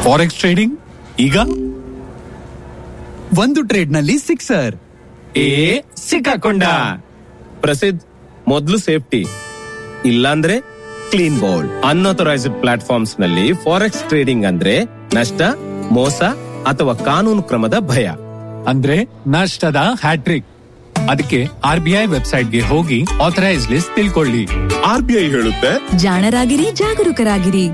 Forex trading ಈಗ ಒಂದು trade ನಲ್ಲಿ ಸಿಕ್ಸರ್ ಏ ಸಿಕ್ಕಾಕೊಂಡ ಪ್ರಸಿದ್ಧ ಮೊದ್ಲು ಸೇಫ್ಟಿ ಇಲ್ಲಾಂದ್ರೆ ಕ್ಲೀನ್ ಬೌಲ್ಡ್ ಅನ್ಅಥರೈಸ್ಡ್ ಪ್ಲಾಟ್ಫಾರ್ಮ್ಸ್ ನಲ್ಲಿ ಫಾರೆಕ್ಸ್ ಟ್ರೇಡಿಂಗ್ ಅಂದ್ರೆ ನಷ್ಟ ಮೋಸ ಅಥವಾ ಕಾನೂನು ಕ್ರಮದ ಭಯ ಅಂದ್ರೆ ನಷ್ಟದ ಹ್ಯಾಟ್ರಿಕ್ ಅದಕ್ಕೆ ಆರ್ ಬಿ ಐ ವೆಬ್ಸೈಟ್ಗೆ ಹೋಗಿ ಆಥರೈಸ್ ಲಿಸ್ಟ್ ತಿಳ್ಕೊಳ್ಳಿ ಆರ್ ಬಿ ಐ ಹೇಳುತ್ತೆ ಜಾಣರಾಗಿರಿ ಜಾಗರೂಕರಾಗಿರಿ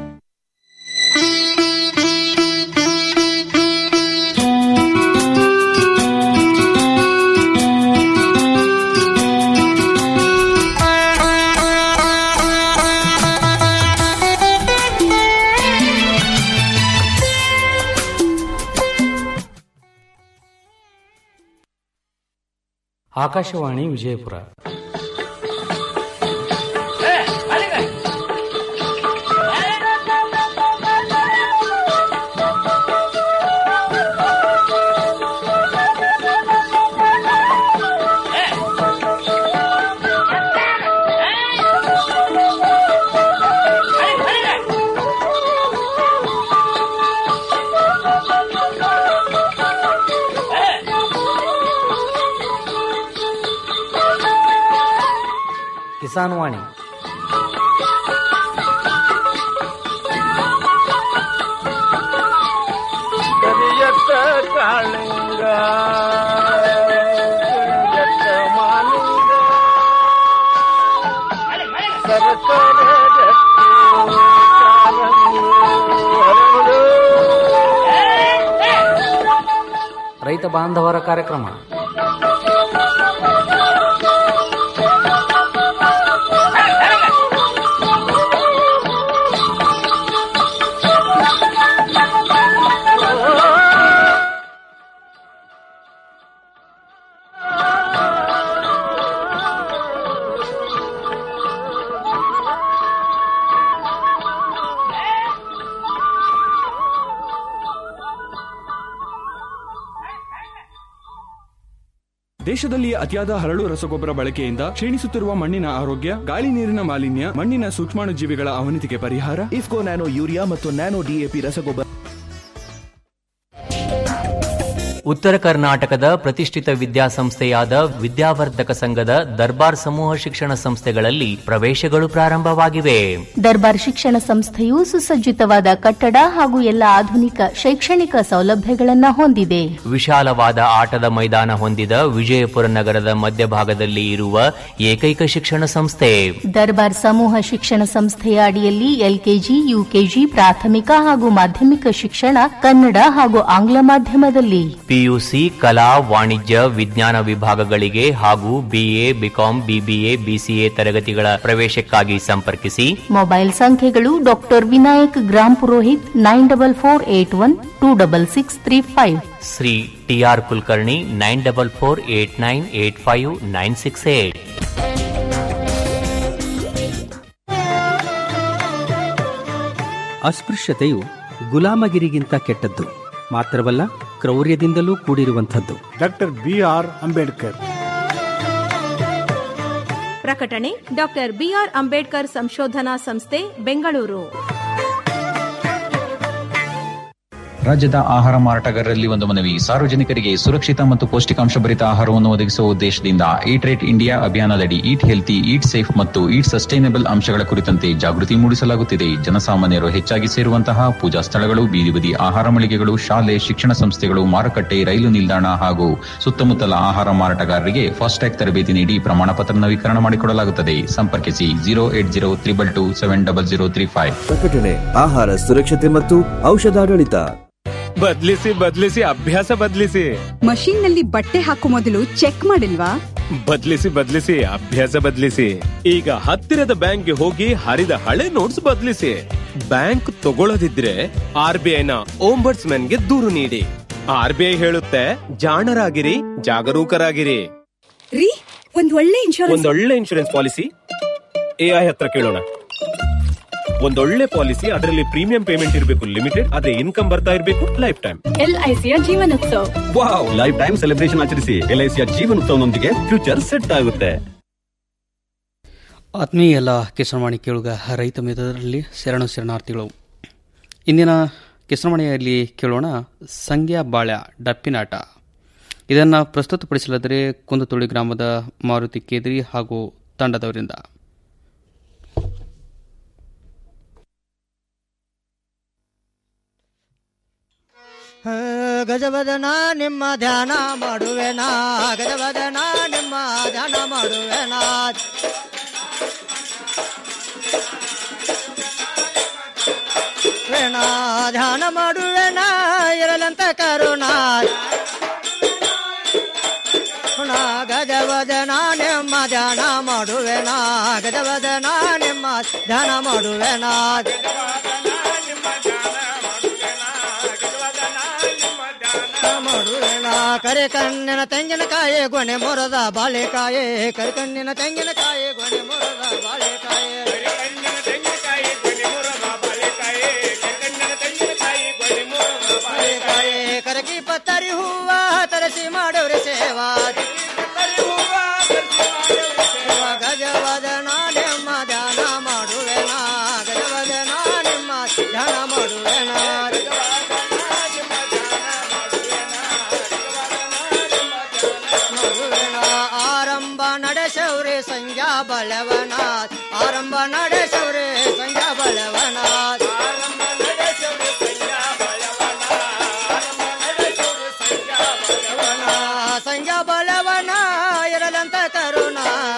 ಆಕಾಶವಾಣಿ ವಿಜಯಪುರ ಕಿಸಾನ್ ವಾಣಿ ಕರಿಯತ್ತ ಕಾಳಿಂಗ ಕರಿಯತ್ತ ಮಾಲಿಂಗ ಸರಸರ ರಕ್ತಿ ಕಾರಂಗಿ ಹರಡು. ರೈತ ಬಾಂಧವರ ಕಾರ್ಯಕ್ರಮ ದೇಶದಲ್ಲಿ ಅತಿಯಾದ ಹರಳು ರಸಗೊಬ್ಬರ ಬಳಕೆಯಿಂದ ಕ್ಷೀಣಿಸುತ್ತಿರುವ ಮಣ್ಣಿನ ಆರೋಗ್ಯ ಗಾಳಿ ನೀರಿನ ಮಾಲಿನ್ಯ ಮಣ್ಣಿನ ಸೂಕ್ಷ್ಮಾಣುಜೀವಿಗಳ ಅವನತಿಗೆ ಪರಿಹಾರ ಇಫ್ಕೋ ನ್ಯಾನೋ ಯೂರಿಯಾ ಮತ್ತು ನ್ಯಾನೋ ಡಿಎಪಿ ರಸಗೊಬ್ಬರ ಉತ್ತರ ಕರ್ನಾಟಕದ ಪ್ರತಿಷ್ಠಿತ ವಿದ್ಯಾಸಂಸ್ಥೆಯಾದ ವಿದ್ಯಾವರ್ಧಕ ಸಂಘದ ದರ್ಬಾರ್ ಸಮೂಹ ಶಿಕ್ಷಣ ಸಂಸ್ಥೆಗಳಲ್ಲಿ ಪ್ರವೇಶಗಳು ಪ್ರಾರಂಭವಾಗಿವೆ ದರ್ಬಾರ್ ಶಿಕ್ಷಣ ಸಂಸ್ಥೆಯು ಸುಸಜ್ಜಿತವಾದ ಕಟ್ಟಡ ಹಾಗೂ ಎಲ್ಲ ಆಧುನಿಕ ಶೈಕ್ಷಣಿಕ ಸೌಲಭ್ಯಗಳನ್ನ ಹೊಂದಿದೆ ವಿಶಾಲವಾದ ಆಟದ ಮೈದಾನ ಹೊಂದಿದ ವಿಜಯಪುರ ನಗರದ ಮಧ್ಯಭಾಗದಲ್ಲಿ ಇರುವ ಏಕೈಕ ಶಿಕ್ಷಣ ಸಂಸ್ಥೆ ದರ್ಬಾರ್ ಸಮೂಹ ಶಿಕ್ಷಣ ಸಂಸ್ಥೆಯ ಅಡಿಯಲ್ಲಿ ಎಲ್ಕೆಜಿ ಯುಕೆಜಿ ಪ್ರಾಥಮಿಕ ಹಾಗೂ ಮಾಧ್ಯಮಿಕ ಶಿಕ್ಷಣ ಕನ್ನಡ ಹಾಗೂ ಆಂಗ್ಲ ಮಾಧ್ಯಮದಲ್ಲಿ ಪಿಯುಸಿ ಕಲಾ ವಾಣಿಜ್ಯ ವಿಜ್ಞಾನ ವಿಭಾಗಗಳಿಗೆ ಹಾಗೂ ಬಿಎ ಬಿಕಾಂ ಬಿಬಿಎ ಬಿಸಿಎ ತರಗತಿಗಳ ಪ್ರವೇಶಕ್ಕಾಗಿ ಸಂಪರ್ಕಿಸಿ ಮೊಬೈಲ್ ಸಂಖ್ಯೆಗಳು doctor Vinayak Grampurohit nine double four eight one two double six three five Shri TR Kulkarni nine double four eight nine eight five nine six eight ಅಸ್ಪೃಶ್ಯತೆಯು ಗುಲಾಮಗಿರಿಗಿಂತ ಕೆಟ್ಟದ್ದು ಮಾತ್ರವಲ್ಲ ಕ್ರೌರ್ಯದಿಂದಲೂ ಕೂಡಿರುವಂಥದ್ದು ಡಾಕ್ಟರ್ ಬಿ ಆರ್ ಅಂಬೇಡ್ಕರ್ ಪ್ರಕಟಣೆ ಡಾಕ್ಟರ್ ಬಿಆರ್ ಅಂಬೇಡ್ಕರ್ ಸಂಶೋಧನಾ ಸಂಸ್ಥೆ ಬೆಂಗಳೂರು ರಾಜ್ಯದ ಆಹಾರ ಮಾರಾಟಗಾರರಲ್ಲಿ ಒಂದು ಮನವಿ ಸಾರ್ವಜನಿಕರಿಗೆ ಸುರಕ್ಷಿತ ಮತ್ತು ಪೌಷ್ಟಿಕಾಂಶ ಭರಿತ ಆಹಾರವನ್ನು ಒದಗಿಸುವ ಉದ್ದೇಶದಿಂದ ಈಟ್ ರೇಟ್ ಇಂಡಿಯಾ ಅಭಿಯಾನದಡಿ ಈಟ್ ಹೆಲ್ತಿ ಈಟ್ ಸೇಫ್ ಮತ್ತು ಈಟ್ ಸಸ್ಟೈನಬಲ್ ಅಂಶಗಳ ಕುರಿತಂತೆ ಜಾಗೃತಿ ಮೂಡಿಸಲಾಗುತ್ತಿದೆ ಜನಸಾಮಾನ್ಯರು ಹೆಚ್ಚಾಗಿ ಸೇರುವಂತಹ ಪೂಜಾ ಸ್ಥಳಗಳು ಬೀದಿ ಬದಿ ಆಹಾರ ಮಳಿಗೆಗಳು ಶಾಲೆ ಶಿಕ್ಷಣ ಸಂಸ್ಥೆಗಳು ಮಾರುಕಟ್ಟೆ ರೈಲು ನಿಲ್ದಾಣ ಹಾಗೂ ಸುತ್ತಮುತ್ತಲ ಆಹಾರ ಮಾರಾಟಗಾರರಿಗೆ ಫಾಸ್ಟ್ಯಾಗ್ ತರಬೇತಿ ನೀಡಿ ಪ್ರಮಾಣ ಪತ್ರ ನವೀಕರಣ ಮಾಡಿಕೊಡಲಾಗುತ್ತದೆ ಸಂಪರ್ಕಿಸಿ zero eight zero triple two seven double zero three five ಪ್ರಕಟಣೆ ಆಹಾರ ಸುರಕ್ಷತೆ ಮತ್ತು ಔಷಧಾಡಳಿತ ಬದ್ಲಿಸಿ ಬದ್ಲಿಸಿ ಅಭ್ಯಾಸ ಬದ್ಲಿಸಿ ಮಷೀನ್ ನಲ್ಲಿ ಬಟ್ಟೆ ಹಾಕೋ ಮೊದಲು ಚೆಕ್ ಮಾಡಿಲ್ವಾ ಬದ್ಲಿಸಿ ಬದ್ಲಿಸಿ ಅಭ್ಯಾಸ ಬದ್ಲಿಸಿ ಈಗ ಹತ್ತಿರದ ಬ್ಯಾಂಕ್ಗೆ ಹೋಗಿ ಹರಿದ ಹಳೆ ನೋಟ್ಸ್ ಬದ್ಲಿಸಿ ಬ್ಯಾಂಕ್ ತಗೊಳ್ಳದಿದ್ರೆ ಆರ್ ಬಿ ಐನ ಓಂಬರ್ಟ್ಸ್ ಗೆ ದೂರು ನೀಡಿ ಆರ್ ಬಿ ಐ ಹೇಳುತ್ತೆ ಜಾಣರಾಗಿರಿ ಜಾಗರೂಕರಾಗಿರಿ ರೀ ಒಂದ್ ಒಳ್ಳೆ ಇನ್ಶೂರೆನ್ಸ್ ಒಂದೊಳ್ಳೆ ಇನ್ಶೂರೆನ್ಸ್ ಪಾಲಿಸಿ ಎಐ ಹತ್ರ ಕೇಳೋಣ ಒಂದೊಳ್ಳೆ ಪಾಲಿಸಿ ಅದರಲ್ಲಿ ಪ್ರೀಮಿಯಂ ಪೇಮೆಂಟ್ ಇರಬೇಕು ಲಿಮಿಟೆಡ್ ಅದೇ ಇನ್ಕಮ್ ಬರ್ತಾ ಇರಬೇಕು ಲೈಫ್ ಟೈಮ್ ಎಲ್ಐಸಿಯ Jeevan Utsav wow life time celebration ಆಚರಿಸಿ ಎಲ್ಐಸಿಯ ಜೀವನೋತ್ಸವನೊಂದಿಗೆ ಫ್ಯೂಚರ್ ಸೆಟ್ ಆಗುತ್ತೆ ಆತ್ಮೀಯ ಎಲ್ಲ ಕಿಸಾನ್ವಾಣಿ ಕೇಳುಗ ರೈತ ಮಿತ್ರರಲ್ಲಿ ಶರಣು ಶರಣಾರ್ಥಿಗಳು ಇಂದಿನ ಕಿಸನಮಣೆಯಲ್ಲಿ ಕೇಳೋಣ ಸಂಗ್ಯಾ ಬಾಳ್ಯ ಡಪ್ಪಿನಾಟ ಇದನ್ನು ಪ್ರಸ್ತುತಪಡಿಸಲಾದರೆ ಕುಂದತುಳಿ ಗ್ರಾಮದ ಮಾರುತಿ ಕೇದ್ರಿ ಹಾಗೂ ತಂಡದವರಿಂದ ಗಜವದನ ನಿಮ್ಮ ಧ್ಯಾನ ಮಾಡುವೆನಾ ಗಜವದನ ನಿಮ್ಮ ಧ್ಯಾನ ಮಾಡುವೆನಾ ವೇಣ ಧ್ಯಾನ ಮಾಡುವೆನ ಇರಲಂತ ಕರುಣ ಹುಣ ಗಜವದನ ನಿಮ್ಮ ಧ್ಯಾನ ಮಾಡುವೆನ ಗಜವದನ ನಿಮ್ಮ ಧ್ಯಾನ ಮಾಡುವೆನ ಮಾಡುವೆನ ಕರೆ ಕಣ್ಣಿನ ತೆಂಗಿನಕಾಯಿ ಗೊನೆ ಮೊರದ ಬಾಳೆಕಾಯಿ ಕರೆ ಕಣ್ಣಿನ ತೆಂಗಿನಕಾಯಿ ಗೊನೆ ಮೊರದ ಬಾಳೆಕಾಯಿ ಬಾಳೆಕಾಯಿ ಕರಕಿ ಪತ್ತರಿ ಹೂವ ತರಸಿ ಮಾಡವ್ರೆ ಸೇವಾ ಗಜವದನ ನಿಮ್ಮ ಧ್ಯಾನ ಮಾಡುವೆನ ಗಜವದನ ನಿಮ್ಮ ಧ್ಯಾನ ಮಾಡುವೆನ ಮಾಡುವೆನ ಆರಂಭ ನಡೆಸವ್ರೆ ಸಂಜ್ಞಾ ಬಲವನ ಆರಂಭ ನಡೆಸವ್ರೆ ಸಂಜ್ಞಾ ಬಲವನ ಸಂಜ್ಞಾ ಬಲವನ ಇರಲಂತ ಕರುಣ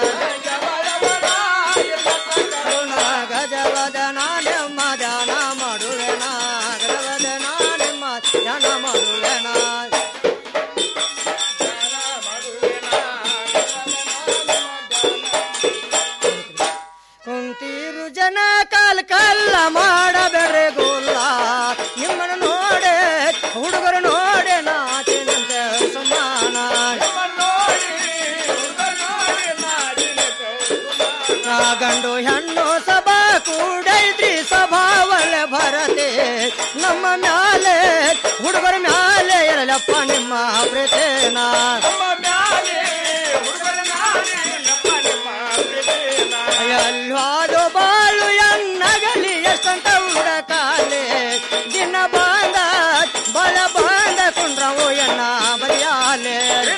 ಕರುಣ ಗಜವದನ ನಿಮ್ಮ ಧ್ಯಾನ ಮಾಡುವೆನ ಗಜವದನ ನಿಮ್ಮ ಧ್ಯಾನ ಮಾಡುವೆನ ಕುಂತೀರು ಜನ ಕಾಲ್ ಕಲ್ಲ ಮಾಡಬೇಡ್ರೆ ಗೋಲ್ಲ ನಿಮ್ಮನ್ನು ನೋಡೆ ಹುಡುಗರು ನೋಡೆ ನಾಚಿನಂತೆ ಸಮಾನ ಆ ಗಂಡು ಹೆಣ್ಣು ಸಭಾ ಕೂಡೈತ್ರಿ ಸಭಾವಳ ಭರತೆ ನಮ್ಮ ಮ್ಯಾಲೆ ಹುಡುಗರ ಮ್ಯಾಲೆ ಇರಲಪ್ಪ ನಿಮ್ಮ ಪ್ರೀತೇನ ಎಲ್ಲಾದು ಬಾಳು ಎನ್ನಗಲಿ ಎಷ್ಟಂತ ಹುಡಕಾಲೆ ದಿನ ಬಾಂದ ಬಲ ಬಾಂದ ಕುಂಡ್ರವು ಎನ್ನ ಬರಿಯಾಲೆ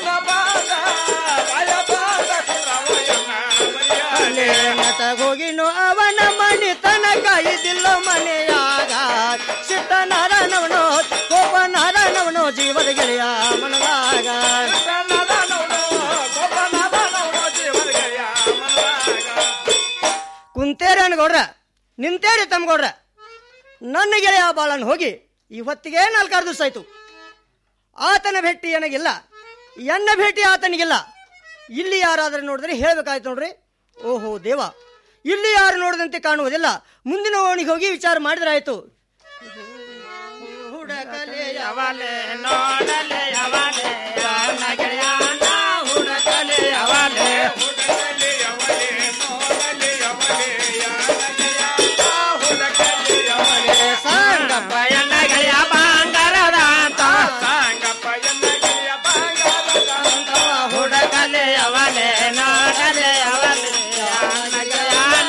ಹೋಗಿನು ಅವನ ಮಣಿ ತನಕ ಇದಿಲ್ಲ ಮನೆಯಾಗ ಸಿಟ್ಟ ನಾರಾಯಣವನು ಕೋಪ ನಾರಾಯಣವನು ಜೀವದ ಗೆಳೆಯ ಮನದಾಗ ಕುಂತೇರಿ ಅನ್ಗೌಡ್ರ ನಿಂತೇರಿ ತಮ್ಗೌಡ್ರ ನನ್ನ ಗೆಳೆಯ ಬಾಳನ್ ಹೋಗಿ ಇವತ್ತಿಗೆ ನಾಲ್ಕಾರು ದಿವಸ ಆಯ್ತು ಆತನ ಭೇಟಿ ನನಗಿಲ್ಲ ಎನ್ನ ಭೇಟಿ ಆತನಿಗಿಲ್ಲ ಇಲ್ಲಿ ಯಾರಾದರೂ ನೋಡಿದ್ರೆ ಹೇಳ್ಬೇಕಾಯ್ತು ನೋಡ್ರಿ ಓಹೋ ದೇವ ಇಲ್ಲಿ ಯಾರು ನೋಡದಂತೆ ಕಾಣುವುದಿಲ್ಲ ಮುಂದಿನ ಓಣಿಗೆ ಹೋಗಿ ವಿಚಾರ ಮಾಡಿದ್ರೆ ಆಯ್ತು ಹುಡಕಲೆ ಯವಲೆ ನೋಡಲೆ ಯವಲೆ ನನ್ನ ಗೆಳೆಯನ ಹುಡಕಲೆ ಯವಲೆ ಸಂಗಪ್ಪ ಎನ್ನ ಗೆಳೆಯ ಬಂಗಾರದ ಅಂತ ಹುಡಕಲೆ ಯವಲೆ ನೋಡಲೆ ಯವಲೆ ನನ್ನ ಗೆಳೆಯನ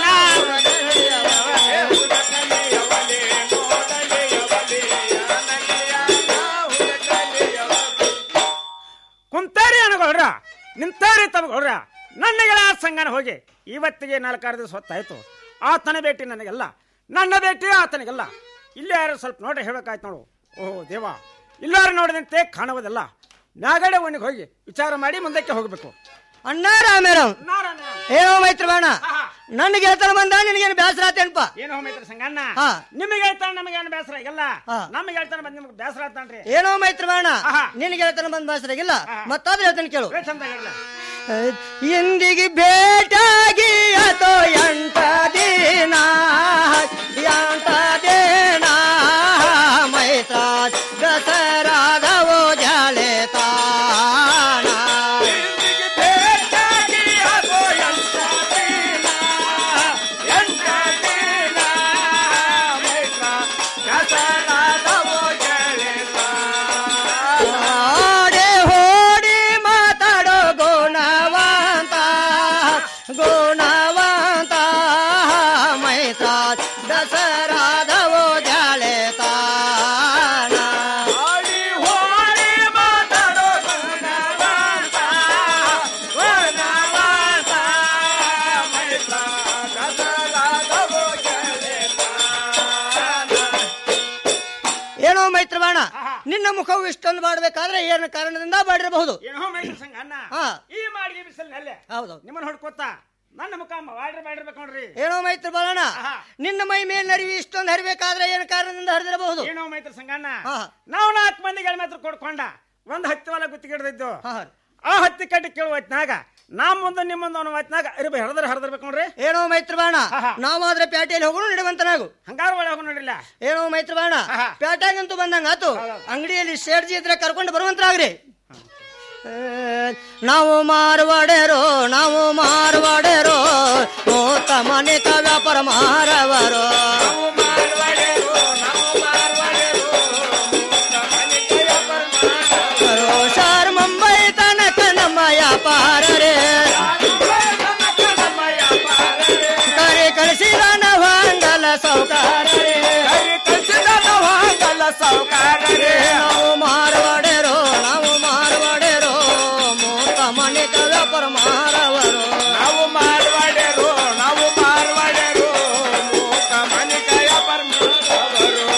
ಕುಂತಾರಿ ಅನ್ಗೌಡ್ರ ನಿಂತಾರಿ ತಮಗೌಡ್ರ ನನ್ನ ಗೆಳೆಯ ಸಂಗನ ಹೋಗಿ ಇವತ್ತಿಗೆ ನಾಲ್ಕಾರು ದಿವಸ ಹೊತ್ತಾಯ್ತು ಆತನ ಭೇಟಿ ನನಗೆಲ್ಲ ನನ್ನ ಭೇಟಿ ಆತನಿಗೆಲ್ಲ ಇಲ್ಲಿ ಯಾರು ಸ್ವಲ್ಪ ನೋಡಿ ಹೇಳ್ಬೇಕಾಯ್ತು ನೋಡು ಓಹೋ ದೇವ ಇಲ್ಲಾರು ನೋಡಿದಂತೆ ಕಾಣುವುದಿಲ್ಲ ನಾಗಡೆ ಒಣಗಿ ಹೋಗಿ ವಿಚಾರ ಮಾಡಿ ಮುಂದಕ್ಕೆ ಹೋಗಬೇಕು ಅಣ್ಣ ರಾಮೇರಾವ್ ಏನೋ ಮೈತ್ರ ಬಾಣ ನನ್ನ ಗೆಳತನ ಬಂದ ನಿನಗೇನು ಬೇಸರ ಆತೇನಪ್ಪ ಏನೋ ಮೈತ್ರ ಸಂಗಣ್ಣ ಹಾ. ನಿಮಗೆ ಹೇಳ್ತಾನೆ ನಮಗೆ ಏನು ಬೇಸರ ಇಲ್ಲ ನಮಗೆ ಹೇಳ್ತಾನೆ ಬಂದು ನಿಮ್ಗೆ ಬೇಸರ ಆತಾನ್ರಿ ಏನೋ ಮೈತ್ರ ಬಾಣ ನಿನ್ನ ಗೆಳತನ ಬಂದ ಬೇಸರ ಆಗಿಲ್ಲ ಮತ್ತಾದ್ರೂ ಹೇಳ್ತಾನೆ ಕೇಳು ಚಂದ ಹೇಳ ಎಂದಿಗೆ ಭೇಟಾಗಿ ಅಥೋ ಎಂಟ ದಿನ ಎಂಟ ದಿನ ಮೈತ್ರ ದಸರಾದವೋ ಜಾಳೆ ತಾಣ ಆಡೆ ಹೋಡಿ ಮಾತಾಡೋ ಗುಣವಂತ ಗುಣವಂತ ಮೈತ್ರ ದಸರಾದವೋ ಜಾಳೆ ಏನೋ ಮೈತ್ರವಾಣ ನಿನ್ನ ಮುಖವು ಇಷ್ಟೊಂದು ಮಾಡಬೇಕಾದ್ರೆ ಏನು ಕಾರಣದಿಂದ ಮಾಡಿರಬಹುದು ಏನೋ ಮೈತ್ರಿ ಸಂಘ ಅನ್ನ ಹಾ. ಈ ಮಾಡಿಗೆ ಬಿಸಿಲಿನಲ್ಲೇ ಹೌದೌದು ನಿಮ್ಮನ್ನ ಹೊಡ್ಕೋತ ನನ್ನ ಮುಖ ಮಾಡಿರ್ ಮಾಡಿರ್ಬೇಕು ನೋಡ್ರಿ ಏನೋ ಮೈತ್ರ ಬಾಳಣ್ಣ ನಿನ್ನ ಮೈ ಮೇಲೆ ನರಿವಿ ಇಷ್ಟೊಂದು ಹರಿಬೇಕಾದ್ರೆ ಏನು ಕಾರಣದಿಂದ ಹರಿದಿರಬಹುದು ಏನೋ ಮೈತ್ರಿ ಸಂಗಣ್ಣ ಹಾ. ನಾವು ನಾಲ್ಕು ಮಂದಿಗೆ ಮಾತ್ರ ಕೊಡ್ಕೊಂಡ ಒಂದ್ ಹತ್ತಿ ಹೊಲ ಗುತ್ತಿಗೆ ಹಿಡ್ದಿದ್ದು ಆ ಹತ್ತಿ ಕಟ್ಟಿ ಕೇಳುವ ಹೊತ್ನಾಗ ನಾ ಮುಂದೆ ನಿಮ್ಮ ಮುಂದೆ ಅವನ ಹೊತ್ನಾಗ ಅರಿಬ ಹರಿದ್ರ ಹರಿದಿರ್ಬೇಕು ನೋಡ್ರಿ ಏನೋ ಮೈತ್ರಬಾಣ ನಾವಾದ್ರೆ ಪ್ಯಾಟೆಯಲ್ಲಿ ಹೋಗೋಣ ನಡೆವಂತನಾಗು ಹಂಗಾರ ಒಳಗೆ ಹೋಗೋಣ ನೋಡಿಲ್ಲ ಏನೋ ಮೈತ್ರಬಾಣ ಪ್ಯಾಟ್ಯಾಗಂತೂ ಬಂದಂಗ ಆತು ಅಂಗಡಿಯಲ್ಲಿ ಶೇಡ್ಜಿ ಇದ್ರೆ ಕರ್ಕೊಂಡು ಬರುವಂತರಾಗ್ರಿ ಏ, ನಾವು ಮಾರವಾಡೆರೋ ನಾವು ಮಾರವಾಡೆರೋ ಮೂತ ಮನೆತ ವ್ಯಾಪಾರ ಮಾರವರು ಸರ್ ಮುಂಬೈ ತನಕ ನಮ್ಮ ವ್ಯಾಪಾರ ರೇ ಕರೆ ಕಳಿಸಿದ ನವಾಂಗಲ ಸೌಕಾರ ನಾವು ಮಾರವಾಡೆರೋ ನಾವು ಮಾರವಾಡೆರೋ ಮೂತ ಮನೆತ ವ್ಯಾಪಾರ ಮಾರವರು ನಾವು ಮಾರವಾಡೆರು ನಾವು ಮಾರವಾಡೆರು ಮೂಕ ಮನಿಕಾಯ ಪರಮಾರವರು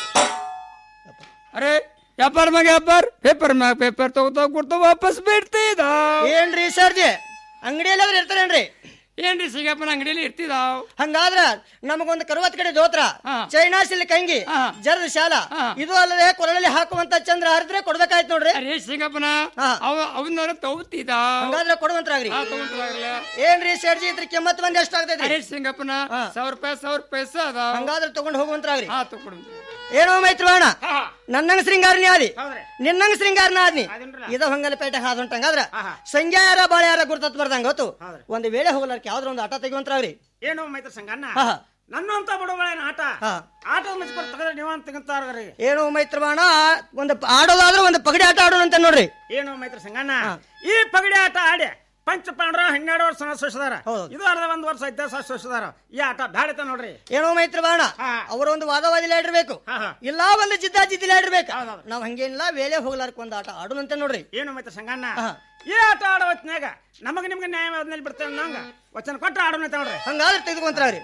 ಅರೆ ವ್ಯಾಪಾರ ಮ್ಯಾಗ ವ್ಯಾಪಾರ ಪೇಪರ್ ಮ್ಯಾಗ ಪೇಪರ್ ತಗೋತಾ ಕೊಡ್ತಾ ವಾಪಸ್ ಬಿಡ್ತಿದ ಏನ್ರಿ ಸರ್ಜಿ ಅಂಗಡಿಯಲ್ಲಿ ಅವ್ರು ಇರ್ತಾರೇನ್ರಿ ಏನ್ರಿ ಸಿಗಪ್ಪನ ಅಂಗಡಿಯಲ್ಲಿ ಇರ್ತಿದಾವ್ ಹಂಗಾದ್ರ ನಮಗೊಂದು ಕರುವತ್ ಕಡೆ ದೋತ್ರ ಚೈನಾ ಸಿಲ್ಕ್ ಅಂಗಿ ಜರದ ಶಾಲ ಇದು ಅಲ್ಲದೆ ಕೊರಳಲ್ಲಿ ಹಾಕುವಂತ ಚಂದ್ರ ಹರಿದ್ರೆ ಕೊಡ್ಬೇಕಾಯ್ತು ನೋಡ್ರಿ ಅರೇ ಸಿಗಪ್ಪನ ಅವ ಅವನ್ನ ತಗೋತಿದ ಹಂಗಾದ್ರೆ ಕೊಡುವಂತ್ರಾಗ್ರಿ ತಗೊಂತಾಗ್ಲ ಏನ್ರಿ ಸೇಡ್ಜಿ ಇದ್ರ ಕೆಮ್ಮತ್ ಬಂದ್ ಎಷ್ಟಾಗ್ತೈತ್ರಿ ಅರೇ ಸಿಂಗಪ್ಪನ ಸಾವಿರ ರೂಪಾಯಿ ಸಾವಿರ ರೂಪಾಯಿ ಅದ ಹಂಗಾದ್ರೆ ತಗೊಂಡ್ ಹೋಗುವಂತ್ರಾಗ್ರಿ ಹಾ ತಗೊಂಡು ಏನೋ ಮೈತ್ರವಾಣ ನನ್ನಂಗ ಶೃಂಗಾರನೇ ಆದಿ ನಿನ್ನಂಗ ಶೃಂಗಾರನ ಆದ್ನಿ ಇದ ಹೊಂಗಲ ಪೇಟೆ ಹಾದುಂಟಂಗಾದ್ರ ಸಂಜಾಯಾರ ಬಾಳ್ಯಾರ ಗುರ್ತತ್ ಬರ್ದಂಗ ಗೊತ್ತು ಒಂದು ವೇಳೆ ಹೋಗ್ಲಾರ್ಕ ಯಾವ್ದ್ರ ಒಂದು ಆಟ ತೆಗಿವಂತ್ರಾಗ್ರಿ ಏನೋ ಮೈತ್ರಿ ಸಂಗಣ್ಣ ಹಾ. ನನ್ನಂತ ಬಡವಳೇನ ಆಟ ಆಟದ ಮಚ್ಕೊಡ್ ತಗದ್ರೆ ನೀವು ಅಂತ ತೆಗಂತಾರ್ರಿ ಏನೋ ಮೈತ್ರವಾಣ ಒಂದು ಆಡೋದಾದ್ರೆ ಒಂದು ಪಗಡಿ ಆಟ ಆಡೋಣ ಅಂತ ನೋಡ್ರಿ ಏನೋ ಮೈತ್ರಿ ಸಂಗಣ್ಣ ಈ ಪಗಡಿ ಆಟ ಆಡಿ ಪಂಚ ಪಾಂಡ್ರ ಹನ್ನೆರಡು ವರ್ಷ ಸೋಸಿದಾರ ಇದು ಅರ್ಧ ಒಂದ್ ವರ್ಷ ಇದ್ದ ಸೋಸಿದಾರ ಈ ಆಟ ಬ್ಯಾಡತ ನೋಡ್ರಿ ಏನೋ ಮೈತ್ರವಾಣ ಅವರ ಒಂದು ವಾದವಾದಿಲ ಇಡಿರ್ಬೇಕು ಇಲ್ಲ ಒಂದು ಜಿದ್ದ ಜಿದ್ದಿಲ ಇಡಿರ್ಬೇಕು ನಾವ್ ಹಂಗೇನಿಲ್ಲ ವೇಳೆ ಹೋಗ್ಲಾರ್ಕ ಒಂದು ಆಟ ಆಡೋಣಂತೆ ನೋಡ್ರಿ ಏನು ಮೈತ್ರಿ ಸಂಗಣ್ಣ ಈ ಆಟ ಆಡೋ ಹೊತ್ನ್ಯಾಗ ನಮಗ ನಿಮ್ಗೆ ನ್ಯಾಯ ಅದನ್ನಲ್ಲಿ ಬಿಡ್ತೇವೆ ನಂಗ ವಚನ ಕೊಟ್ಟು ಆಡೋಣ ಅಂತ ನೋಡ್ರಿ ಹಂಗಾದ್ರೆ ತೆಗೆದುಕೊಂತ್ರಾವ್ರಿ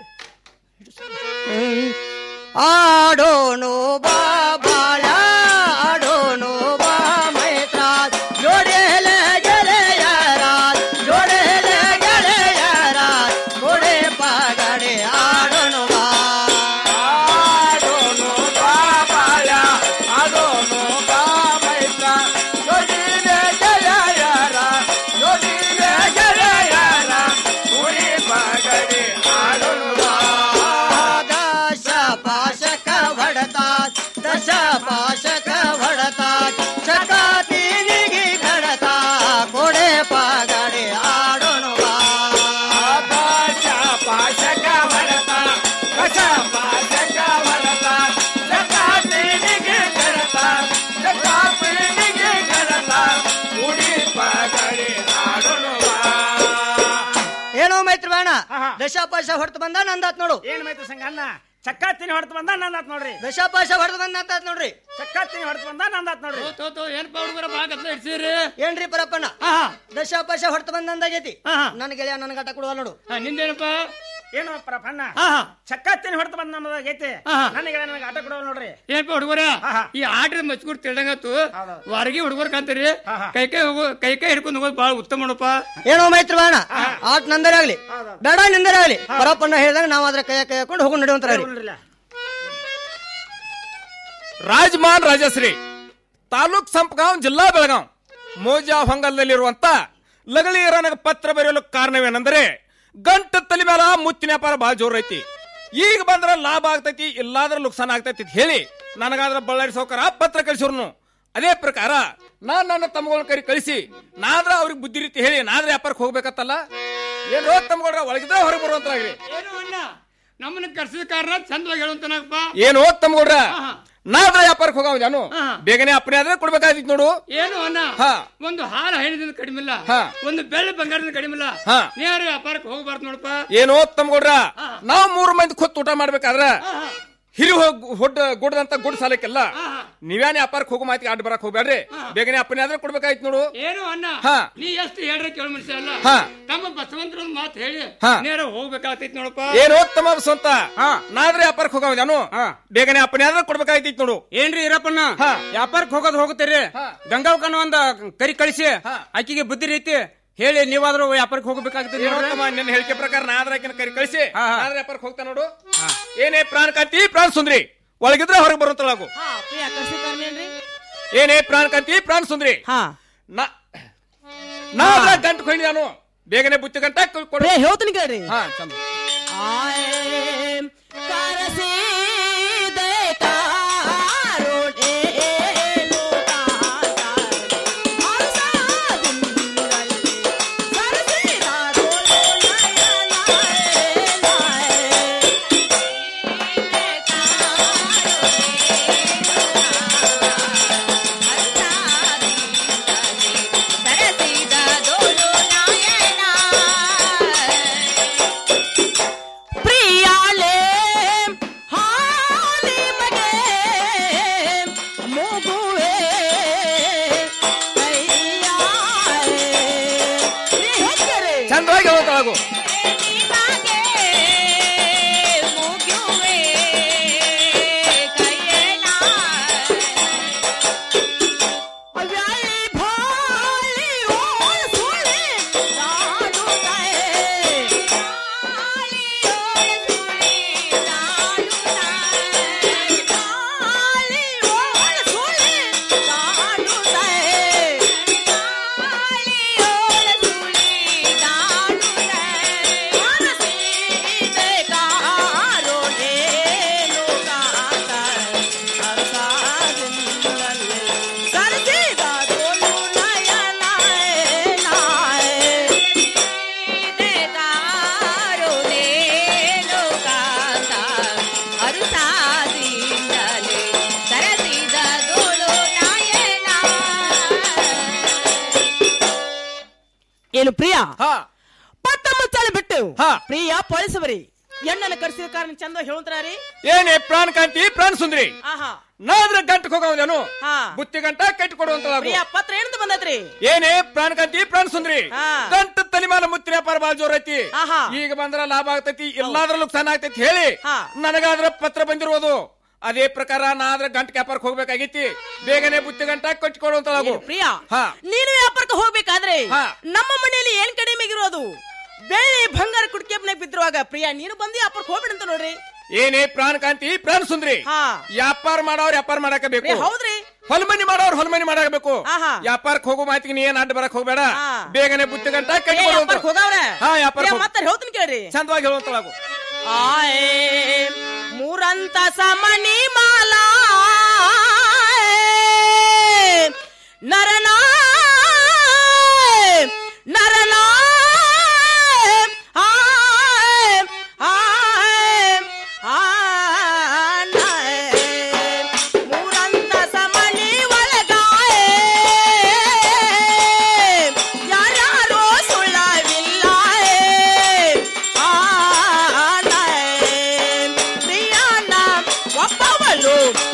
ಆಡೋನು ಬಾ ಬಾಳ ಆಡೋನು ಬಾ ಮೈತ್ರ ಜೋಡೆಲ ಗೆಳೆಯರ ಜೋಡೆಲ ಗೆಳೆಯರ ಕೊಡೆ ಪಾಗಡೆ ಆಡೋನು ಬಾ ಆಡೋನು ಬಾ ಬಾಳ ಆಡೋನು ಬಾ ಮೈತ್ರ ಜೋಡಿಲೆ ಗೆಳೆಯರ ಜೋಡಿಲೆ ಗೆಳೆಯರ ಉಳಿ ಬಾಗಡೆ ಆಡೋನು ಬಾ ದಶ ಪಾಶಕ ಹೊಡತಾ ದಶ ಪಾಶಕ ಹೊಡತಾ ಚಕಾತಿನಿಗೆ ಕಡತಾ ಕೊಡೆ ಪಾಗಡೆ ಆಡೋನು ಬಾ ಆಕಾಶ ಪಾಶಕ ಹೊರತ ಕಶ ಪಾಶಕ ಹೊರತ ಜಕಾತಿನಿಗೆ ಕರತ ಜಕಾತಿನಿಗೆ ಕರತ ಉಡಿ ಪಾಗಡೆ ಆಡೋನು ಬಾ ಏನೋ ಮೈತ್ರವಾಣ ದಶಾಪಾಶ ಹೊರತು ಬಂದ ನಂದಾತ್ ನೋಡು ಏನ್ ಮೈತ್ರಿ ಸಂಗಣ್ಣ ಚಕ್ಕಾತಿನಿ ಹೊಡ್ತು ಬಂದ ನಂದಾತ್ ನೋಡ್ರಿ ದಶಾಪಾಶ ಹೊರತು ಬಂದ ನಂದಾತ್ ನೋಡ್ರಿ ಚಕ್ಕಾತಿನಿ ಹೊಡ್ತು ಬಂದ ನಂದಾತ್ ನೋಡ್ರಿ ಏನಪ್ಪ ಹುಡುಗರ ಬಾ ಗದ್ಲ ಇಡ್ಸಿರಿ ಏನ್ರಿ ಪರಪ್ಪಣ್ಣ ದಶಾಪಾಶ ಹೊರತು ಬಂದ ಅಂದಾಗೈತಿ ನನ್ನ ಗೆಳೆಯ ನನ್ನ ಗಟ ಕೊಡುವ ನೋಡು ನಿಂದೇನಪ್ಪ ಏನು ಪ್ರಪನ್ನ ಚಕ್ಕಾತಿನಿ ಹೊಡ್ತು ಬಂದ ನಮ್ಮದಾಗೈತಿ ನನಗೆ ನನಗೆ ಆಟ ಕೊಡೋ ನೋಡ್ರಿ ಏನಪ್ಪ ಹುಡುಗರ ಈ ಆಟದ ಮಚ್ಕೂರ್ ತಿಳ್ದಂಗತ್ತು ಹೊರಗೆ ಹುಡುಗರ ಕಾಂತೀರಿ ಕೈ ಕೈ ಹೋಗೋ ಕೈ ಕೈ ಹಿಡ್ಕೊಂಡು ಹೋಗೋದು ಬಾಳ ಉತ್ತಮ ನೋಡಪ್ಪ ಏನೋ ಮೈತ್ರವಾಣ ಆಟ ನಂದರೆ ಆಗ್ಲಿ ಬೇಡ ನಿಂದರೆ ಆಗ್ಲಿ ಪರಪ್ಪಣ್ಣ ಹೇಳಿದಾಗ ನಾವು ಅದ್ರ ಕೈ ಕೈ ಹಾಕೊಂಡು ಹೋಗಿ ನಡೆಯುವಂತಾರ ರಾಜಮಾನ್ ರಾಜಶ್ರೀ ತಾಲೂಕ್ ಸಂಪಗಾಂವ್ ಜಿಲ್ಲಾ ಬೆಳಗಾಂ ಮೋಜಾ ಹೊಂಗಲ್ನಲ್ಲಿರುವಂತ ಲಗಳಿಯರನಗ ಪತ್ರ ಬರೆಯಲು ಕಾರಣವೇನೆಂದರೆ ಗಂಟ ತಲೆ ಮೇಲ ಮುತ್ತಿನ ವ್ಯಾಪಾರ ಬಹಳ ಜೋರ್ ಐತಿ ಈಗ ಬಂದ್ರ ಲಾಭ ಆಗ್ತೈತಿ ಇಲ್ಲಾದ್ರ ನುಕ್ಸಾನ ಆಗ್ತೈತಿ ಅಂತ ಹೇಳಿ ನನಗಾದ್ರ ಬಳ್ಳಾರಿ ಸೌಕರ ಪತ್ರ ಕಳಿಸಿರ್ನು ಅದೇ ಪ್ರಕಾರ ನಾನ್ ನನ್ನ ತಮ್ಮಗಳ ಕರಿ ಕಳಿಸಿ ನಾದ್ರ ಅವ್ರಿಗೆ ಬುದ್ಧಿ ರೀತಿ ಹೇಳಿ ನಾದ್ರ ವ್ಯಾಪಾರಕ್ಕೆ ಹೋಗ್ಬೇಕತ್ತಲ್ಲ ಏನ್ ರೋದ್ ತಮ್ಮಗಳ ಒಳಗಿದ್ರೆ ಹೊರಗೆ ಬರುವಂತಾಗ್ರಿ ಏನು ಅಣ್ಣ ನಮ್ಮನ್ನ ಕರ್ಸಿದ ಕಾರಣ ಚಂದವಾಗಿ ಹೇಳುವಂತನಪ್ಪ ಏನು ಓದ್ ತಮ್ಮಗೌಡ್ರ ನಾದ್ರ ವ್ಯಾಪಾರಕ್ಕೆ ಹೋಗವ ಜಾನು ಬೇಗನೆ ಅಪ್ಪನೇ ಆದ್ರೆ ಕೊಡ್ಬೇಕಾಗಿತ್ತು ನೋಡು ಏನು ಅಣ್ಣ ಹಾ. ಒಂದು ಹಾರ ಹೈನದಿಂದ ಕಡಿಮೆ ಇಲ್ಲ ಹಾ. ಒಂದು ಬೆಳ್ಳಿ ಬಂಗಾರದಿಂದ ಕಡಿಮೆ ಇಲ್ಲ ಹಾ. ನೇರ ವ್ಯಾಪಾರಕ್ಕೆ ಹೋಗ್ಬಾರ್ದು ನೋಡಪ್ಪ ಏನು ತಮ್ಮಗೌಡ್ರ ನಾವ್ ಮೂರು ಮಂದಿ ಕೂತ್ ಊಟ ಮಾಡ್ಬೇಕಾದ್ರ ಹಿರಿ ಹೋಗ್ ಹೊಡ್ ಗುಡ್ದಂತ ಗುಡ್ ಸಾಲಕ್ಕೆಲ್ಲ ನೀವ್ಯಾನೇ ವ್ಯಾಪಾರಕ್ಕೆ ಹೋಗೋ ಮಾತಿಗೆ ಅಡ್ಡ ಬರಕ್ ಹೋಗ್ಬೇಡ್ರಿ ಬೇಗನೆ ಅಪ್ಪನೇ ಆದ್ರೆ ಕೊಡ್ಬೇಕಾಯ್ತು ನೋಡು ಏನು ಅಣ್ಣ ಹಾ. ನೀ ಎಷ್ಟು ಹೇಳ್ರೆ ಕೇಳ ಮನುಷ್ಯ ಅಲ್ಲ ಹಾ. ತಮ್ಮ ಬಸವಂತರ ಮಾತು ಹೇಳಿ ಹಾ. ನೇರ ಹೋಗ್ಬೇಕಾಗ್ತೈತಿ ನೋಡಪ್ಪ ಏನು ತಮ್ಮ ಸ್ವಂತ ನಾದ್ರೆ ವ್ಯಾಪಾರಕ್ಕೆ ಹೋಗವನು ಬೇಗನೆ ಅಪ್ಪನೇ ಆದ್ರೆ ಕೊಡ್ಬೇಕಾಯ್ತಿತ್ತು ನೋಡು ಏನ್ರಿ ಇರಪ್ಪಣ್ಣ ವ್ಯಾಪಾರಕ್ಕೆ ಹೋಗೋದು ಹೋಗುತ್ತೀರಿ ಗಂಗಾವಕನ ಒಂದ ಕರಿ ಕಳಿಸಿ ಆಕಿಗೆ ಬುದ್ಧಿ ರೀತಿ ಹೇಳಿ ನೀವಾದ್ರೂ ವ್ಯಾಪಾರಕ್ಕೆ ಹೋಗ್ಬೇಕಾಗ್ತದೆ ಏನೋ ತಮ್ಮ ನಿನ್ನ ಹೇಳಿಕೆ ಪ್ರಕಾರ ನಾದ್ರೆ ಆಕಿನ ಕರಿ ಕಳಿಸಿ ನಾದ್ರೆ ವ್ಯಾಪಾರಕ್ಕೆ ಹೋಗ್ತಾ ನೋಡು ಏನೇ ಪ್ರಾಣ ಕಾಂತಿ ಪ್ರಾಣ ಸುಂದ್ರಿ ಒಳಗಿದ್ರೆ ಹೊರಗೆ ಬರುತ್ತಳಾಗು ಏನೇ ಪ್ರಾಣ ಕಾಂತಿ ಪ್ರಾಣ ಸುಂದ್ರಿ ನಾ ನಾದ್ರ ಗಂಟು ಕೊಂಡಿ ನಾನು ಬೇಗನೆ ಬುತ್ತಿ ಗಂಟ ಕೊಡು ಹೇಳ್ತೀನಿ ಕೇಳ್ರಿ ಹಾ ಚಂದ ಪ್ರಿಯಾಲೇ ಹಾಲಿ ಮಗೆ ಮೂಗುವೆ ಚಂದವಾಗಿ ಹೋಗ್ತಾಳಾಗು ಏನು ಪ್ರಿಯ ಪಟ್ಟ ಮುಚ್ಚಾಲೆ ಬಿಟ್ಟು ಪ್ರಿಯ ಪೊಲೀಸವರಿ ಎಣ್ಣನ್ನು ಕರ್ಸಿದ ಕಾರಣ ಚಂದ ಹೇಳುತ್ತಾರಿ ಏನೇ ಪ್ರಾಣ ಕಾಂತಿ ಪ್ರಾಣ ಸುಂದ್ರಿ ಆಹಾ ನಾದ್ರ ಗಂಟು ಹೋಗವನು ಹಾ. ಬುತ್ತಿ ಗಂಟ ಕಟ್ಟಿ ಕೊಡುವಂತಳಾಗು ಪ್ರಿಯ ಪತ್ರ ಏನಂತ ಬಂದತ್ರಿ ಏನೇ ಪ್ರಾಣ ಕಾಂತಿ ಪ್ರಾಣ ಸುಂದ್ರಿ ಹಾ. ಗಂಟ ತಲಿಮಾನ ಮುತ್ತಿನ ವ್ಯಾಪಾರ ಬಾಳ ಜೋರ್ ಐತಿ ಆಹಾ. ಈಗ ಬಂದ್ರ ಲಾಭ ಆಗ್ತೈತಿ ಎಲ್ಲಾದ್ರ ನುಕ್ಸಾನ ಆಗ್ತೈತಿ ಹೇಳಿ ನನಗಾದ್ರ ಪತ್ರ ಬಂದಿರುವುದು ಅದೇ ಪ್ರಕಾರ ನಾ ಆದ್ರ ಗಂಟ ವ್ಯಾಪಾರಕ್ಕೆ ಹೋಗ್ಬೇಕಾಗೈತಿ ಬೇಗನೆ ಬುತ್ತಿ ಗಂಟ ಕಟ್ಟಿ ಕೊಡುವಂತಳಾಗು ಪ್ರಿಯ ಹಾ ನೀನು ವ್ಯಾಪಾರಕ್ಕೆ ಹೋಗ್ಬೇಕಾದ್ರೆ ಹಾ. ನಮ್ಮ ಮನೆಯಲ್ಲಿ ಏನ್ ಕಡಿಮೆ ಇರೋದು ಬೆಳ್ಳಿ ಬಂಗಾರ ಕುಡ್ಕೆಪ್ನಾಗ ಬಿದ್ದಿರುವಾಗ ಪ್ರಿಯ ನೀನು ಬಂದು ವ್ಯಾಪಾರಕ್ಕೆ ಹೋಗ್ಬಿಡಂತ ನೋಡ್ರಿ ಏನೇ ಪ್ರಾಣ ಕಾಂತಿ ಪ್ರಾಣ ಸುಂದ್ರಿ ವ್ಯಾಪಾರ ಮಾಡೋರ್ ವ್ಯಾಪಾರ ಮಾಡಾಕ ಬೇಕು ಏ, ಹೌದ್ರಿ ಹೊಲಮನಿ ಮಾಡೋರ್ ಹೊಲಮನಿ ಮಾಡಬೇಕು ವ್ಯಾಪಾರಕ್ಕೆ ಹೋಗೋ ಮಾತಿಗೆ ನೀ ಏನ್ ಅಡ್ಡ ಬರಕ್ ಹೋಗ್ಬೇಡ ಬೇಗನೆ ಬುತ್ತಿ ಗಂಟ ಕಟ್ಟಿ ಏ, ವ್ಯಾಪಾರಕ್ಕೆ ಹೋಗವ್ರೆ ಹಾ ವ್ಯಾಪಾರ ಪ್ರಿಯ, ಮತ್ತೆ ಹೇಳ್ತೀನಿ ಕೇಳ್ರಿ ಚಂದವಾಗಿ ಹೇಳುವಂತಳಾಗು ಆಯೇ ಮೂರಂತ ಸಮನಿ ಮಾಲಾ ನರನಾ ನರನಾ ಆಯ್, ಆಯ್, ಆಯ್, ಮೂರಂತ ಸಮನಿ ಒಳಗಾಯೇ ಯಾರ್ಯಾರೋ ಸುಳ್ಳವಿಲ್ಲ ಪ್ರಿಯಾನ ಒಬ್ಬವಳು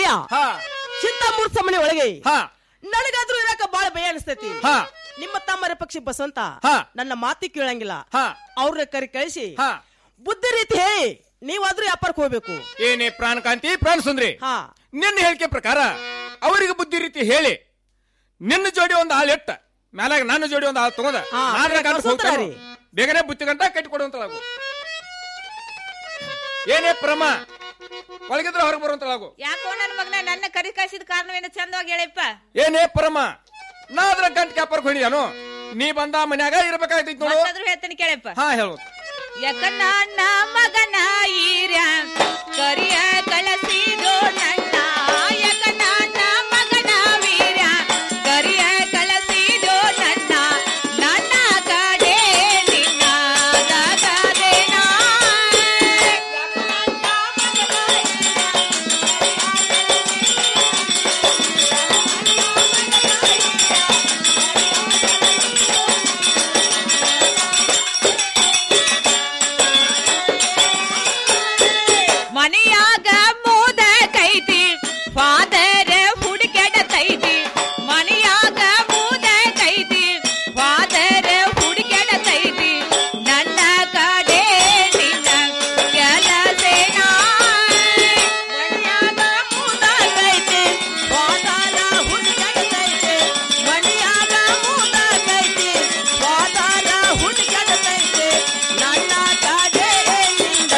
ಅಣ್ಣಯ್ಯ ಚಿಂತ ಮೂರ್ ಸಮನೆ ಒಳಗೆ ನನಗಾದ್ರೂ ಇರಾಕ ಬಾಳ ಭಯ ಅನಿಸ್ತೈತಿ ನಿಮ್ಮ ತಮ್ಮರ ಪಕ್ಷಿ ಬಸವಂತ ನನ್ನ ಮಾತಿ ಕೇಳಂಗಿಲ್ಲ ಅವ್ರ ಕರಿ ಕಳಿಸಿ ಬುದ್ಧಿ ರೀತಿ ಹೇಳಿ ನೀವಾದ್ರೂ ವ್ಯಾಪಾರಕ್ಕೆ ಹೋಗ್ಬೇಕು ಏನೇ ಪ್ರಾಣಕಾಂತಿ ಪ್ರಾಣ ಸುಂದ್ರಿ ನಿನ್ನ ಹೇಳಿಕೆ ಪ್ರಕಾರ ಅವರಿಗೆ ಬುದ್ಧಿ ರೀತಿ ಹೇಳಿ ನಿನ್ನ ಜೋಡಿ ಒಂದು ಹಾಲು ಇಟ್ಟ ಮ್ಯಾಲಾಗ ನನ್ನ ಜೋಡಿ ಒಂದು ಹಾಲು ತಗೊಂಡ ಹಾ, ನಾಲ್ಕು ಗಂಟೆಗೆ ಕಳ್ಸೋತಾರ ಹೋಗ್ತಾನೆ. ಬೇಗನೆ ಬುತ್ತಿ ಗಂಟ ಕಟ್ಟಿ ಕೊಡುವಂತಳಾಗು ಏನೇ ಪ್ರಮ ಒಳಗಿದ್ರೆ ಹೊರಗೆ ಬರುವಂತಳಾಗು ಯಾಕೋ ನನ್ನ ಮಗನ ನನ್ನ ಕರಿ ಕಳಿಸಿದ ಕಾರಣವೇನು ಚಂದವಾಗಿ ಹೇಳಿಪ್ಪ ಏನೇ ಪರಮ ನಾ ಅದ್ರ ಗಂಟ್ ಕ್ಯಾಪರ್ಗೆ ಹೊಡಿದಾನು ನೀ ಬಂದ ಮನ್ಯಾಗ ಇರ್ಬೇಕಾಗ್ತೈತಿ ನೋಡು ಮತ್ತಾದ್ರೂ ಹೇಳ್ತಾನೆ ಕೇಳಪ್ಪ ಹಾ ಹೇಳು ಯಾಕ ನನ್ನ ಮಗನ ಈರ್ಯ ಕರಿಯ ಕಳಸಿದೋ ನನ್ನ ಯಾಕ ನನ್ನ ಮಗನ ವೀರ್ಯ ಕರಿಯ ಕಳಸಿದೋ ನನ್ನ ನನ್ನ ಕಡೆ ನಿನ್ನ ದಾಗದೇನ ಮನೆಯಾಗ ಮೋದ ಕೈತಿ ಫಾದರ್ ಹುಡುಕೆಡತೈತಿ ಮನೆಯಾಗ ಮೋದ ಕೈತಿ ಫಾದರ್ ಹುಡುಕೆಡತೈತಿ ನನ್ನ ಕಡೆ ನಿನ್ನ ಕೆಲಸೇನ ಮನೆಯಾಗ ಮೋದ ಕೈತಿ ಫಾದರ ಹುಡುಕೆಡತೈತಿ ಮನೆಯಾಗ ಮೋದ ಕೈತಿ ಫಾದರ ಹುಡುಕೆಡತೈತಿ ನನ್ನ ಕಡೆ ನಿನ್ನ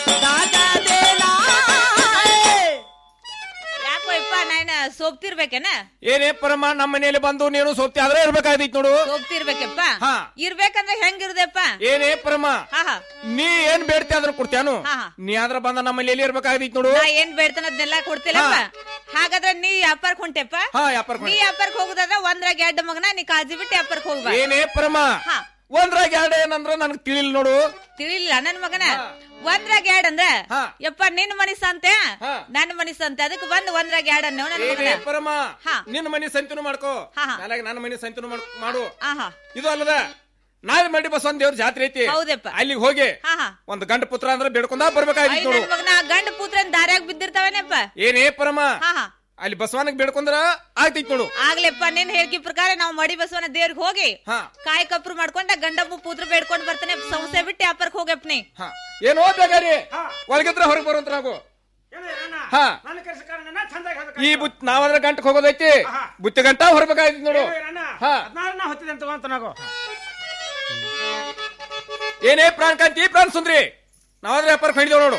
ಯಾಕೋ ಇಪ್ಪ ನಾನು ಸೋಪ್ತಿರ್ಬೇಕೇನ ಏನೇ ಪರಮ ನಮ್ಮ ಮನೆಯಲ್ಲಿ ಬಂದು ನೀನು ಸೋಪ್ತಿ ಆದ್ರೆ ಇರ್ಬೇಕಾಗ್ತೈತಿ ನೋಡು ಸೋಪ್ತಿರ್ಬೇಕಪ್ಪ ಹಾ. ಇರ್ಬೇಕಂದ್ರೆ ಹೆಂಗಿರುದಪ್ಪ ಏನೇ ಪರಮ ಹಾ ಹಾ ನೀ ಏನ್ ಬೇಡ್ತಿ ಅದ್ರ ಕೊಡ್ತ್ಯಾನು ಹಾ, ಹಾ. ನೀ ಆದ್ರ ಬಂದ ನಮ್ಮಲ್ಲಿ ಎಲ್ಲಿ ಇರ್ಬೇಕಾಗ್ತೈತಿ ನೋಡು ನಾ ಏನ್ ಬೇಡ್ತಾನ ಅದನ್ನೆಲ್ಲ ಕೊಡ್ತಿಲ್ಲಪ್ಪ ಹಾಗಾದ್ರೆ ನೀ ವ್ಯಾಪಾರಕ್ ಹೊಂಟೆಪ್ಪ ಹಾ ವ್ಯಾಪಾರ ನೀ ವ್ಯಾಪಾರಕ್ ಹೋಗುದಾದ್ರ ಒಂದ್ರಾಗ ಎರಡು ಮಗನ ನೀ ಕಾಳಜಿ ಬಿಟ್ಟು ವ್ಯಾಪಾರಕ್ ಹೋಗ್ಬಾ ಏನೇ ಪರಮ ಹಾ. ಒಂದ್ರಾಗ ಎರಡು ಏನಂದ್ರ ನನಗ್ ತಿಳಿಲ್ ನೋಡು ತಿಳಿಲ್ಲ ನನ್ ಮಗನ ಒಂದ್ರಾಗ ಎರಡ್ ಅಂದ್ರ ಯಪ್ಪ ನಿನ್ ಮನಿ ಸಂತೆ ನನ್ ಮನಿ ಸಂತೆ ಅದಕ್ಕೆ ಬಂದ್ ಒಂದ್ರಾಗ ಎರಡ್ ಅನ್ನೋ ನನ್ ಮಗನ ಏನೇ ಪರಮ ಹಾ. ನಿನ್ನ ಮನಿ ಸಂತಿನೂ ಮಾಡ್ಕೋ ಹಾ, ಹಾ. ನಾಳೆಗೆ ನನ್ನ ಮನಿ ಸಂತಿನೂ ಮಾಡ್- ಮಾಡು ಆಹಾ ಇದು ಅಲ್ಲದ ನಾಳೆ ಮಡಿ ಬಸವನ್ ದೇವ್ರ ಜಾತ್ರೆ ಐತಿ ಹೌದಪ್ಪ. ಅಲ್ಲಿಗೆ ಹೋಗಿ ಹಾ ಹಾ ಒಂದ್ ಗಂಡ ಪುತ್ರ ಅಂದ್ರೆ ಬೇಡ್ಕೊಂಡ ಐ ಬರ್ಬೇಕಾಗಿತ್ತು ನನ್ ನೋಡು ಮಗನ ಗಂಡ ಪುತ್ರನ್ ದಾರ್ಯಾಗ ಬಿದ್ದಿರ್ತಾವನೇಪ್ಪ ಏನೇ ಪರಮ ಹಾ ಹಾ ಅಲ್ಲಿ ಬಸವನಿಗೆ ಬೇಡ್ಕೊಂಡ್ರ ಆಗ್ತೈತಿ ನೋಡು ಆಗ್ಲೆಪ್ಪ ನಿನ್ ಹೇಳಿಕೆ ಪ್ರಕಾರ ನಾವು ಮಡಿ ಬಸವನ ದೇವ್ರಿಗೆ ಹೋಗಿ ಹಾ. ಕಾಯಿ ಕಪ್ರು ಮಾಡ್ಕೊಂಡ ಗಂಡಪ್ಪ ಪುತ್ರ ಬೇಡ್ಕೊಂಡ್ ಬರ್ತಾನೆ ಸಂಸ್ಥೆ ಬಿಟ್ಟು ವ್ಯಾಪಾರಕ್ ಹೋಗಪ್ಪ ನೀ ಹಾ ಏನೋ ಬೇಕಾರಿ ಒಳಗಿದ್ರೆ ಹೊರಗೆ ಬರುವಂತ ನಾವು ಹಾ ನನ್ನ ಕೆಲಸ ಕಾರಣ ಚಂದಾಗಿ ಹೇಳ್ಬೇಕು. ಈ ಬುತ್ ನಾವಾದ್ರೆ ಗಂಟಕ್ಕೆ ಹೋಗೋದೈತಿ ಬುತ್ತಿ ಗಂಟ ಹೊರಬೇಕಾಗಿತ್ತು ನೋಡು ಹಾ ಹದಿನಾರನ ಹೊತ್ತಿದೆ ಅಂತ ತಗೊಂತ ನಾವು ಏನೇ ಪ್ರಾಣ ಕಾಂತಿ ಪ್ರಾಣ ಸುಂದ್ರಿ ನಾವಾದ್ರೆ ವ್ಯಾಪಾರಕ್ಕೆ ಹಿಡಿದೇವ್ ನೋಡು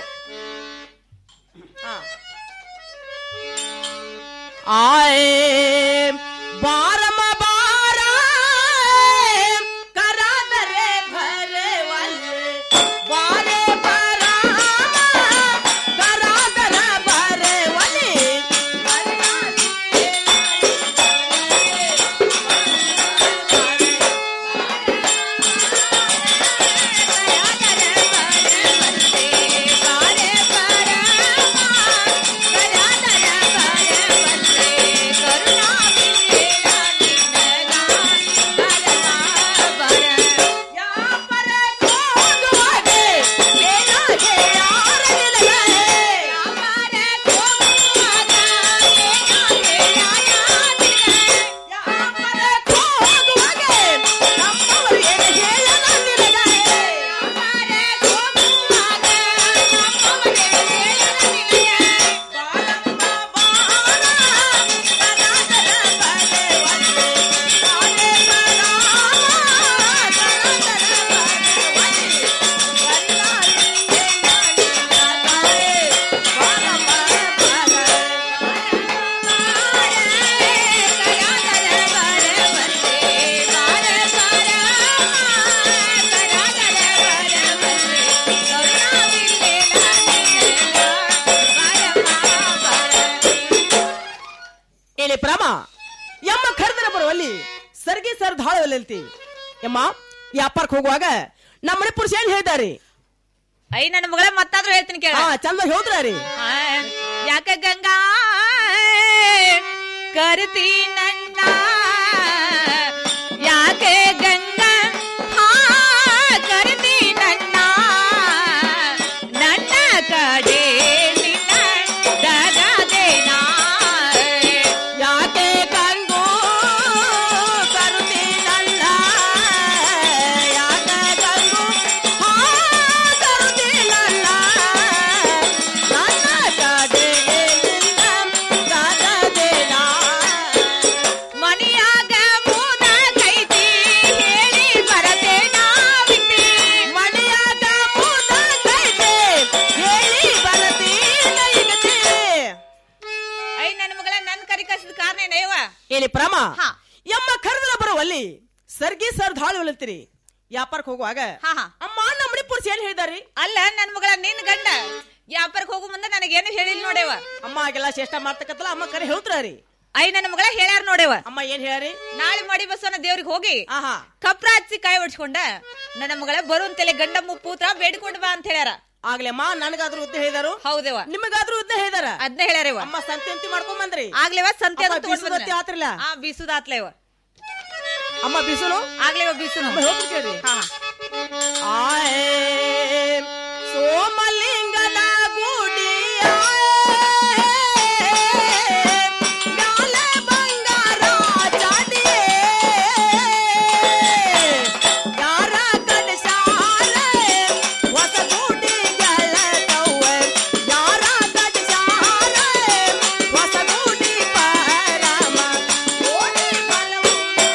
ಆಯೇ ಬಾರಮ ಬಾರ ಕರಾದರೆ ಭರೆ ವಲ್ಲೆ ಬಾರೆ ಬರಾಮ ಕರಾದರ ಭರೆ ವಲ್ಲೆ ಏನೇ ಪ್ರಮ ಯಮ್ಮ ಕರೆದ್ರೆ ಬರುವಲ್ಲಿ ಸರ್ಗಿ ಸರ್ ಧಾಳವಲ್ಲಿ ಯಮ್ಮ ವ್ಯಾಪಾರಕ್ಕೆ ಹೋಗುವಾಗ ನಮ್ಮ ಮನೆ ಪುರುಷ ಏನ್ ಹೇಳಿದಾರೆ ಐ ನನ್ನ ಮಗಳ ಮತ್ತಾದ್ರೂ ಹೇಳ್ತೀನಿ ಕೇಳ ಹಾ ಚಂದ ಹೇಳಿದ್ರ ರೀ ಯಾಕ ಗಂಗಾ ಕರ್ತಿ ನನ್ನ ಯಾಕೆ ಗಂಗಾ ಹಾ ಕರ್ತಿ ನನ್ನ ನನ್ನ ಕಡೆ ನಿನ್ನ ದಗದೇನಾ ಏಲಿ ಪ್ರಮ ಎಮ್ಮ ಕರೆದ್ರ ಬರುವಲ್ಲಿ ಸರ್ಗಿ ಸರ್ ಧಾಳು ಹೊಲತ್ತೀರಿ ವ್ಯಾಪಾರಕ್ಕೆ ಹೋಗುವಾಗ ಅಮ್ಮ ನಮ್ಮ ಮಣಿಪುರ್ಸ್ ಏನ್ ಹೇಳಿದಾರಿ ಅಲ್ಲ ನನ್ ಮಗಳ ನಿನ್ ಗಂಡ ವ್ಯಾಪಾರಕ್ಕೆ ಹೋಗು ಮುಂದೆ ನನಗೇನು ಹೇಳಿಲ್ಲ ನೋಡೇವ ಅಮ್ಮ ಆಗೆಲ್ಲ ಚೇಷ್ಟ ಮಾಡ್ತಕ್ಕತ್ತಲ್ಲ ಅಮ್ಮ ಕರೆ ಹೇಳ್ತಾರಿ ಐ ನನ್ನ ಮಗಳ ಹೇಳ್ಯಾರ ನೋಡೇವ ಅಮ್ಮ ಏನ್ ಹೇಳ್ಯಾರಿ ನಾಳೆ ಮಾಡಿ ಬಸವನ ದೇವ್ರಿಗೆ ಹೋಗಿ ಕಪ್ರ ಹಚ್ಚಿ ಕಾಯಿ ಹೊಡ್ಸ್ಕೊಂಡ ನನ್ನ ಮಗಳ ಬರುವಂತೆಲೆ ಗಂಡ ಮುಪ್ಪೂತ್ರ ಬೇಡ್ಕೊಂಡು ಬಾ ಅಂತ ಹೇಳ್ಯಾರ ಆಗ್ಲೇ ಅಮ್ಮ ನನಗಾದ್ರೂ ಉದ್ದ ಹೇಳಿದಾರು ಹೌದೇವ ನಿಮಗಾದ್ರೂ ಉದ್ದ ಹೇಳಿದಾರ ಅದ್ನ ಹೇಳ್ಯಾರೇವ ಅಮ್ಮ ಸಂತೆ ಅಂತಿ ಮಾಡ್ಕೊಂಡ್ ಬಂದ್ರಿ ಆಗ್ಲೇವ ಸಂತೆ ಅಮ್ಮ ಬೀಸುದತ್ತಿ ಆತ್ರಿಲ್ಲ ಆ ಬೀಸುದಾತ್ಲೇವ ಅಮ್ಮ ಬಿಸುನು ಆಗ್ಲೇವ ಬೀಸುನು ಅಮ್ಮ ಹೇಳ್ತೀನಿ ಕೇಳ್ರಿ ಆಯೇ ಸೋಮಲಿಂಗನ ಗುಡಿಯ ಗಾಲ ಬಂಗಾರ ಚಾಟಿಯೇ ಯಾರ ಕಡಸಾರೆ ಹೊಸ ಗುಡಿಗಳ ಕವ್ವೆ ಯಾರ ಕಡಸಾರೆ ಹೊಸ ಗುಡಿ ಪರಮ ಓಡಿ ಬಲವು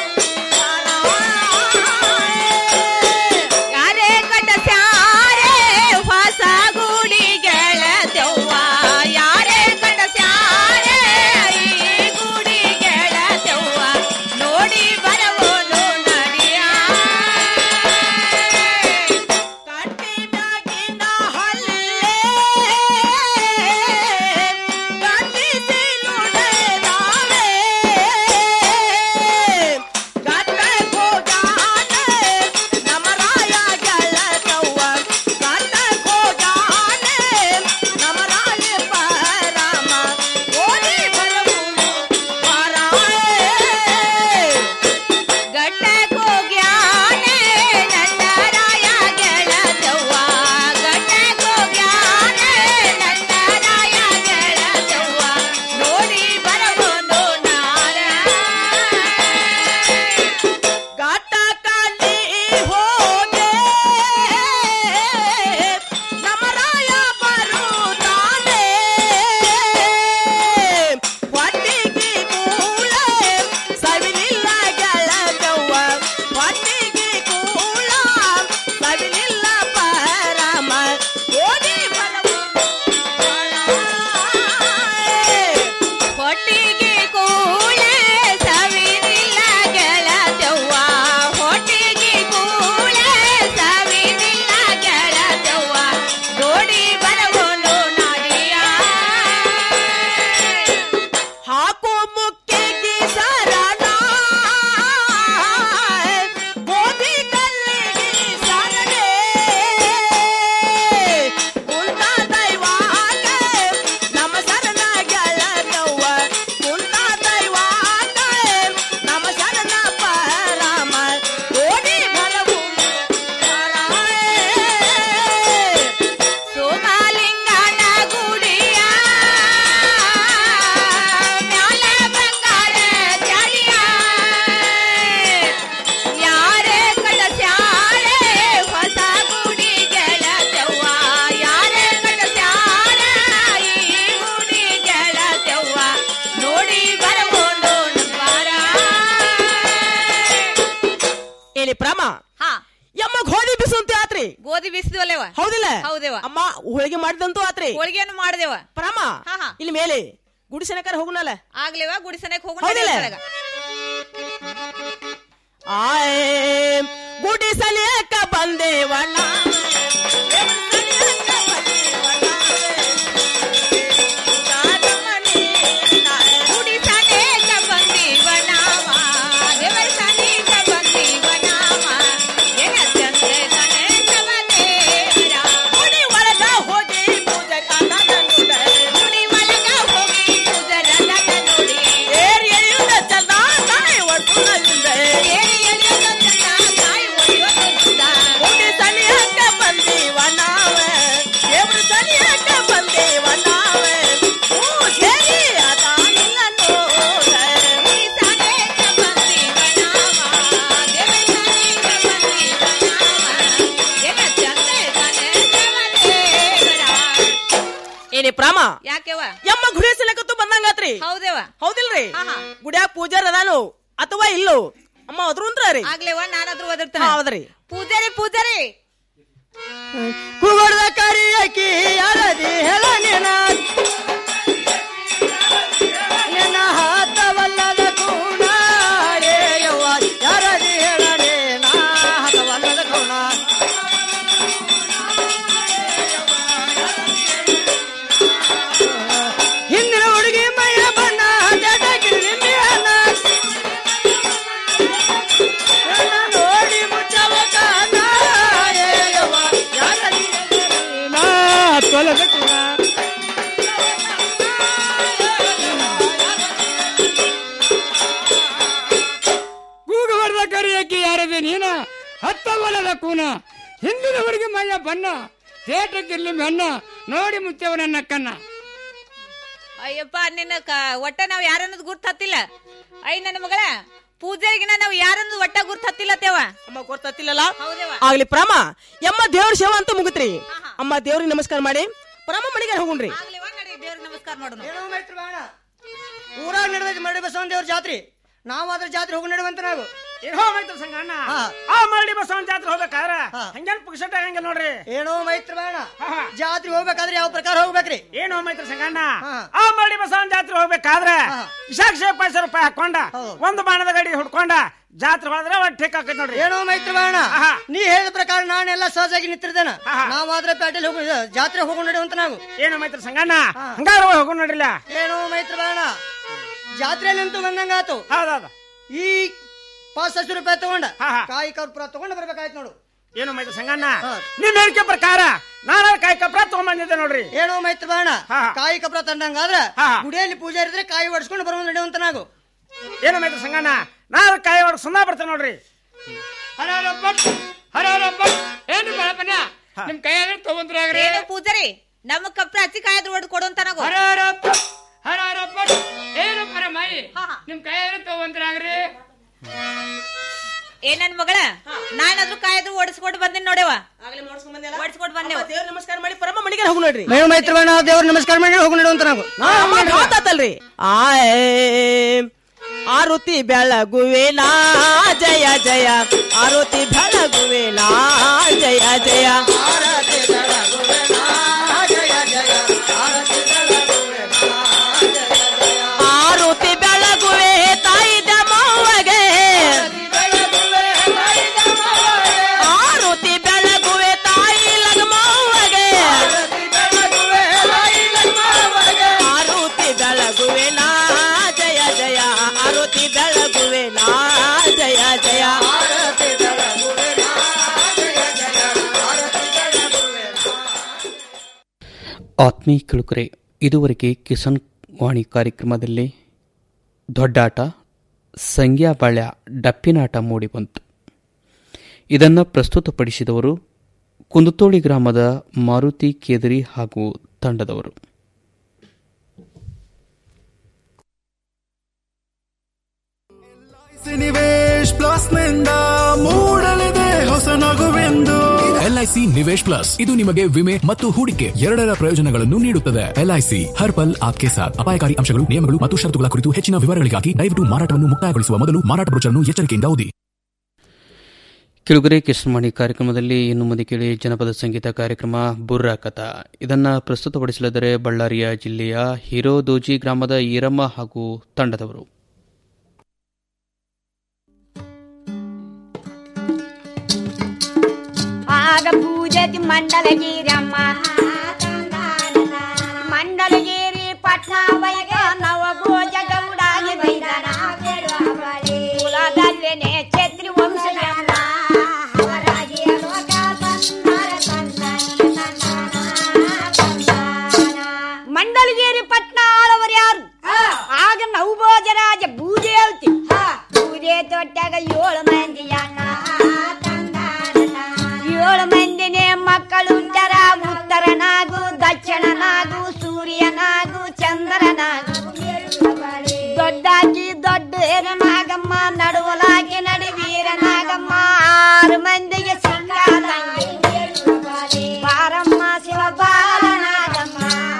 ಯಾರೇ ಕಟಸ್ಯಾರೆ ಹೊಸ ಗುಡಿ ಗೆಳತೆವ್ವ ಯಾರೇ ಕಟಸ್ಯಾರೆ ಈ ಗುಡಿ ಗೆಳತೆವ್ವ ನೋಡಿ ಬರವೋನು ನಡಿಯ ಕಟ್ಟಿನಾಗಿನ ಹಲ್ಲೆ ಕಟ್ಟಿಸಿ ನುಡಿದಾವೆ ಗಟ್ಟೆ ಹೋಗಾನೆ ನಮರಾಯ ಗೆಳತವ್ವ ಗಟ್ಟೆ ಹೋಗಾನೆ ನಮರಾಯ ಪರಮ ಓಡಿ ಬರವು ಗಡ್ಡಕ್ ಹೋಗ್ಯಾನೆ ನನ್ನ ರಾಯ ಗೆಳತವ್ವ ಗಡ್ಡಕ್ ಹೋಗ್ಯಾನೆ ನನ್ನ ರಾಯ ಗೆಳತವ್ವ ನೋಡಿ ಬರವೋನು ನಾರ ಘಾಟಕಲ್ಲಿ ಹೋಗೆ ನಮರಾಯ ಬರುತ್ತಾನೆ ಹೊಟ್ಟಿಗೆ ಕೂಳ ಸವಿಲಿಲ್ಲ ಗೆಳತವ್ವ ಹೊಟ್ಟಿಗೆ ಕೂಳ ಸವಿಲಿಲ್ಲ ಪರಮ ಓಡಿ ಬರವು ಹೊಟ್ಟಿಗೆ ಕೂಳೆ ಸವಿನಿಲ್ಲ ಗೆಳತವ್ವ ಹೊಟ್ಟಿಗೆ ಕೂಳೆ ಸವಿನಿಲ್ಲ ಗೆಳತವ್ವ ನೋಡಿ ಬರವೋನು ನಾಡಿಯ ಹಾಕು ಮುಕ್ಕಿಗೆ ಸರಣ ಗೋಧಿ ಕಲ್ಲಿಗೆ ಸರಣೆ ಕುಂತ ದೈವಾಗ ನಮ್ಮ ಶರಣ ಗೆಳತವ್ವ ಕುಂತ ದೈವಾಗ ನಮ್ಮ ಶರಣ ಪರಮ ಓಡಿ ಬರವು ಸೋಮಲಿಂಗನ ಗುಡಿಯ ಮ್ಯಾಲ ಬಂಗಾರ ಜಾಲಿಯ ಯಾರೇ ಕಳಸ್ಯಾರೆ ಹೊಸ ಗುಡಿ ಗೆಳತವ್ವ ಯಾರೇ ಕಳಸ್ಯಾರ ಈ ಗುಡಿ ಗೆಳತವ್ವ ನೋಡಿ ಬರಬಹುದು ನಂಬಾರ ಏಲಿ ಪ್ರಮ ಹಾ ಯಮ್ಮ ಗೋಧಿ ಬಿಸುಂತೆ ಆತ್ರಿ ಗೋಧಿ ಬೀಸಿದ್ವಲ್ಲೇವ ಹೌದಿಲ್ಲ ಹೌದೇವ ಅಮ್ಮ ಹೋಳಿಗೆ ಮಾಡಿದಂತೂ ಆತ್ರಿ ಹೋಳಿಗೆಯನ್ನು ಮಾಡ್ದೇವ ಪ್ರಮ ಹಾ ಹಾ ಇಲ್ಲಿ ಮೇಲೆ ಗುಡಿಸನಕರ ಹೋಗುನಲ್ಲ ಆಗ್ಲೇವ ಗುಡಿಸನಕ್ ಹೋಗೋಣ ಹೌದಿಲ್ಲ? ನಡಿ ಒಳಗ. ಆಯೇ ಗುಡಿಸಲೇಕ ಬಂದೇವಣ್ಣ ಗುಡಿಸನೇಕ ಬಂದೀವ ನಾವ, ದೇವರ ಸನೇಕ ಬಂದೀವ ನಾವ, ಎನ ಚಂದ್ರ ಗಣೇಶವ ದೇವರ. ಗುಡಿ ಒಳಗ ಹೋಗಿ ಪೂಜರ ನನ್ನ ನುಡ, ಗುಡಿ ಒಳಗ ಹೋಗಿ ಪೂಜರ ನನ್ನ ನುಡಿ. ಏರಿ ಎಳೆಯುವುದ ಚಂದ, ಕಾಯಿ ಒಡ್ಸುವುದರಿಂದ. ಏರಿ ಎಳೆಯುವುದ ಚಂದ, ಕಾಯಿ ಒಡೆಯುವುದರಿಂದ. ಗುಡಿಸಲಿಯಕ್ಕ ಬಂದೀವ ನಾವ ದೇವ್ರ ಸಲಿಯಕ್ಕ ಬಂದೇವ ನಾವ ಪೂಜೆಗೆ ಅದಾನಿಲ್ಲ ನೋಡ ಗುಡಿಸನೇಕ ಬಂದೀವ ನಾವ, ದೇವರ ಸನೇಕ ಬಂದೀವ ನಾವ, ಎನ ಚಂದ್ರ ಗಣೇಶವ ದೇವರ. ಏನೇ ಪ್ರಾಮ ಯಾಕೆವ ಯಮ್ಮ ಗುಡಿಸಲಕತ್ತು ಬಂದಂಗಾತ್ರಿ ಹೌದೇವ ಹೌದಿಲ್ರಿ ಹಾ, ಹಾ. ಗುಡ್ಯಾಗ ಪೂಜಾರ್ ಅದಾನು ಅಥವಾ ಇಲ್ಲೋ ಅಮ್ಮ ಅದ್ರು ಅಂದ್ರಿ ಆಗ್ಲೇವ ನಾನಾದ್ರೂ ಒದರ್ತಾನೆ ಹೌದ್ರಿ ಪೂಜಾರಿ ಪೂಜಾರಿ ಕುಗುಡ್ದ ಕರಿಯಕಿ ಅಳದಿ ಹೆಳ ನಿನ ನಿನ್ನ ಹಾತವಲ್ಲದ ಕೂ ಹತ್ತವಲದ ಕೂನ ಹಿಂದಿನವರಿಗೆ ಮೈಯ ಬನ್ನ ತೇಟಕ್ಕಿರ್ಲಿ ಬೆನ್ನ ನೋಡಿ ಮುತ್ತೇವ ನನ್ನ ಕನ್ನ ಅಯ್ಯಪ್ಪ ನಿನ್ನ ಕ- ಒಟ್ಟ ನಾವ್ ಯಾರನ್ನೋದು ಗುರ್ತ ಹತ್ತಿಲ್ಲ ಐ ನನ್ನ ಮಗಳ ಪೂಜೆಗಿನ ನಾವ್ ಯಾರನ್ನೋದು ಒಟ್ಟ ಗುರ್ತ ಹತ್ತಿಲ್ಲ ತೇವ ಅಮ್ಮ ಗೊತ್ತಾತಿಲ್ಲಲ್ಲ ಆಗ್ಲಿ ಪ್ರಾಮ ಎಮ್ಮ ದೇವ್ರ ಸೇವಾ ಅಂತ ಮುಗಿತ್ರಿ ಅಮ್ಮ ದೇವ್ರಿಗೆ ನಮಸ್ಕಾರ ಮಾಡಿ ಪ್ರಾಮ ಮನೆಗೆ ಹೋಗುಣ್ರಿ ದೇವ್ರಿಗೆ ನಮಸ್ಕಾರ ಮಾಡೋಣ ಏನೋ ಮೈತ್ರಿ ಬೇಡ ಊರಾಗ ನಡೆದೈತಿ ಮರಡಿ ಬಸವನ ದೇವ್ರ ಜಾತ್ರೆ ನಾವು ಅದ್ರ ಜಾತ್ರೆ ಹೋಗಿ ನಡುವಂತ ನಾವು ಏನೋ ಮೈತ್ರಿ ಸಂಗಣ್ಣ ಆ ಮರಡಿ ಬಸವನ ಜಾತ್ರೆ ಹೋಗ್ಬೇಕಾದ್ರ ಹಂಗೇನ್ ಪುಕ್ಷಟ ಹಂಗೆ ನೋಡ್ರಿ ಏನೋ ಮೈತ್ರಿ ಬೇಡ ಜಾತ್ರೆ ಹೋಗ್ಬೇಕಾದ್ರೆ ಯಾವ ಪ್ರಕಾರ ಹೋಗ್ಬೇಕ್ರಿ ಏನೋ ಮೈತ್ರಿ ಸಂಗಣ್ಣ ಆ ಮರಡಿ ಬಸವನ ಜಾತ್ರೆ ಹೋಗ್ಬೇಕಾದ್ರೆ ವಿಶಾಕ್ಷ ಪೈಸೆ ರೂಪಾಯಿ ಹಾಕೊಂಡ ಒಂದು ಬಾಣದ ಗಡಿ ಹುಡ್ಕೊಂಡ ಜಾತ್ರೆ ಹೋದ್ರೆ ಒಟ್ಟು ಠೇಕ್ ಆಕೈತಿ ನೋಡ್ರಿ ಏನೋ ಮೈತ್ರಿ ಬೇಡ ನೀ ಹೇಳಿದ ಪ್ರಕಾರ ನಾನೆಲ್ಲ ಸಹಜಾಗಿ ನಿಂತಿರ್ತೇನೆ ನಾವು ಆದ್ರೆ ಪ್ಯಾಟೆಲ್ ಹೋಗಿ ಜಾತ್ರೆ ಹೋಗಿ ನಡುವಂತ ನಾವು ಏನೋ ಮೈತ್ರಿ ಸಂಗಣ್ಣ ಹಂಗಾರ ಹೋಗೋಣ ನೋಡ್ರಿಲ್ಲ ಏನೋ ಮೈತ್ರಿ ಬೇಡ ಜಾತ್ರೆ ನಿಂತು ಬಂದಂಗಾತು ಹೌದೌದು ಈ ಪಾಸ್ ಹತ್ತು ರೂಪಾಯಿ ತಗೊಂಡ ಕಾಯಿ ಕರ್ಪೂರ ತಗೊಂಡು ಬರ್ಬೇಕಾಯ್ತು ನೋಡು ಏನು ಮೈತ್ರಿ ಸಂಗಣ್ಣ ನಿಮ್ ಹೇಳಿಕೆ ಪ್ರಕಾರ ನಾನು ಕಾಯಿ ಕಪ್ರ ತಗೊಂಡ್ಬಂದಿದ್ದೆ ನೋಡ್ರಿ ಏನೋ ಮೈತ್ರಿ ಬೇಡ ಕಾಯಿ ಕಪ್ರ ತಂದಂಗಾದ್ರ ಗುಡಿಯಲ್ಲಿ ಪೂಜೆ ಇರಿದ್ರೆ ಕಾಯಿ ಹೊಡ್ಸ್ಕೊಂಡು ಬರೋದು ನಡೆಯುವಂತ ನಾವು ಏನು ಮೈತ್ರಿ ಸಂಗಣ್ಣ ನಾನು ಕಾಯಿ ಹೊಡ್ದು ಸುಮ್ಮನೆ ಬರ್ತೇನೆ ನೋಡ್ರಿ ಏನು ಬಳಪನ ನಿಮ್ ಕೈಯಾಗ ತಗೊಂಡ್ರಾಗ್ರಿ ಏನು ಪೂಜಾರಿ ನಮ್ಮ ಕಪ್ರ ಹಚ್ಚಿ ಕಾಯ್ದು ಹೊಡೆದು ಕೊಡು ಅಂತ ನಾವು ಏನು ಪರಮಾಯಿ ನಿಮ್ ಕೈಯಾಗ ತಗೊಂಡ್ರಾಗ್ರಿ ಏ ನನ್ ಮಗಳ ನಾನಾದ್ರೂ ಕಾಯ್ದು ಓಡಿಸ್ಕೊಂಡು ಬಂದಿನಿ ನೋಡೆವ ಓಡಿಸ್ಕೊಂಡು ಬಂದೇವ ದೇವ್ರ ನಮಸ್ಕಾರ ಮಾಡಿ ಪರಮ ಮನೆಗೆ ಹೋಗು ನೋಡ್ರಿ ಮೇವು ಮೈತ್ರಿ ಬೇಡ ದೇವ್ರ ನಮಸ್ಕಾರ ಮಾಡಿ ಹೋಗಿ ನಡುವಂತ ನಾವು ಮಾತಾತಲ್ರಿ ಆಯ್ ಆರುತಿ ಬೆಳಗುವೆನಾ ಜಯ ಜಯ ಆರುತಿ ಬೆಳಗುವೆನಾ ಜಯ ಜಯ ಆರುತಿ ಬೆಳಗುವೆ ತಾಯಿ ದಮವ್ವಗೆ ಆರುತಿ ಬೆಳಗುವೆ ತಾಯಿ ಲಗಮವ್ವಗೆ ಆರುತಿ ಬೆಳಗುವೆ ನಾ ಜಯ ಜಯ ಆರುತಿ ಬೆಳಗುವೆ ನಾ ಜಯ ಜಯ ಆತ್ಮೀಯ ಕಿಳುಕರೆ ಇದುವರೆಗೆ ಕಿಸಾನ್ ವಾಣಿ ಕಾರ್ಯಕ್ರಮದಲ್ಲಿ ದೊಡ್ಡಾಟ ಸಂಗ್ಯಾಬಾಳ್ಯ ಡಪ್ಪಿನಾಟ ಮೂಡಿಬಂತು ಇದನ್ನು ಪ್ರಸ್ತುತಪಡಿಸಿದವರು ಕುಂದುತೋಳಿ ಗ್ರಾಮದ ಮಾರುತಿ ಕೇದರಿ ಹಾಗೂ ತಂಡದವರು ನಿವೇಶ್ ಪ್ಲಸ್ ನಿಂದ ಮೂಡಲಿದೆ ಹೊಸ ನಗುವೆಂದು ಎಲ್ಐಸಿ ನಿವೇಶ್ ಪ್ಲಸ್ ಇದು ನಿಮಗೆ ವಿಮೆ ಮತ್ತು ಹೂಡಿಕೆ ಎರಡರ ಪ್ರಯೋಜನಗಳನ್ನು ನೀಡುತ್ತದೆ ಎಲ್ಐಸಿ ಹರ್ ಪಲ್ ಆಪ್ಕೆ ಸಾಥ್ ಅಪಾಯಕಾರಿ ಅಂಶಗಳು ನಿಯಮಗಳು ಮತ್ತು ಷರತ್ತುಗಳ ಕುರಿತು ಹೆಚ್ಚಿನ ವಿವರಗಳಿಗಾಗಿ ದಯವಿಟ್ಟು ಮಾರಾಟವನ್ನು ಮುಕ್ತಾಯಗೊಳಿಸುವ ಮೊದಲು ಮಾರಾಟ ಬ್ರೋಚರ್ನ್ನು ಎಚ್ಚರಿಕೆಯಿಂದ ಓದಿ ಕಿಳುಗರೆ ಕಿಶನ್ವಾಣಿ ಕಾರ್ಯಕ್ರಮದಲ್ಲಿ ಇನ್ನು ಮುಂದೆ ಕೇಳಿ ಜನಪದ ಸಂಗೀತ ಕಾರ್ಯಕ್ರಮ ಬುರ್ರಾ ಕಥಾ ಇದನ್ನ ಪ್ರಸ್ತುತಪಡಿಸಲಿದ್ದಾರೆ ಬಳ್ಳಾರಿಯ ಜಿಲ್ಲೆಯ ಹಿರೋದೋಜಿ ಗ್ರಾಮದ ಈರಮ್ಮ ಹಾಗೂ ತಂಡದವರು ಆಗ ಪೂಜತಿ ಮಂಡಲಗಿರಮ್ಮ ಮಂಡಲಗಿರಿ ಪಟ್ನ ವೈಗ ನವ ಭೋಜ ಗೌಡಾಗಿ ಬೈದನ ಕುಲದಲ್ಲೇನೆ ಛತ್ರಿ ವಂಶಯಮ್ಮ ಮಂಡಲಗಿರಿ ಪಟ್ನ ಆಳವರು ಯಾರು ಆಗ ನವಭೋಜರಾಜ ಬೂಜೆ ಹೇಳ್ತಿ ಬೂಜೆ ತೊಟ್ಟಾಗ ಏಳು ಮಂದಿ ಅಣ್ಣ ಏಳು ಮಂದಿನೇ ಮಕ್ಕಳು ಉತ್ತರ ಉತ್ತರನಾಗು ದಕ್ಷಿಣನಾಗು ಸೂರ್ಯನಾಗು ಚಂದ್ರನಾಗು ದೊಡ್ಡಾಕಿ ದೊಡ್ಡ ನಾಗಮ್ಮ ನಡುವಲಾಕಿ ನಡುವೀರನಾಗಮ್ಮ ಆರು ಮಂದಿಗೆ ಸಿಂಗಾದಂಗೆ ಬಾರಮ್ಮ ಶಿವ ಬಾಲನಾಗಮ್ಮ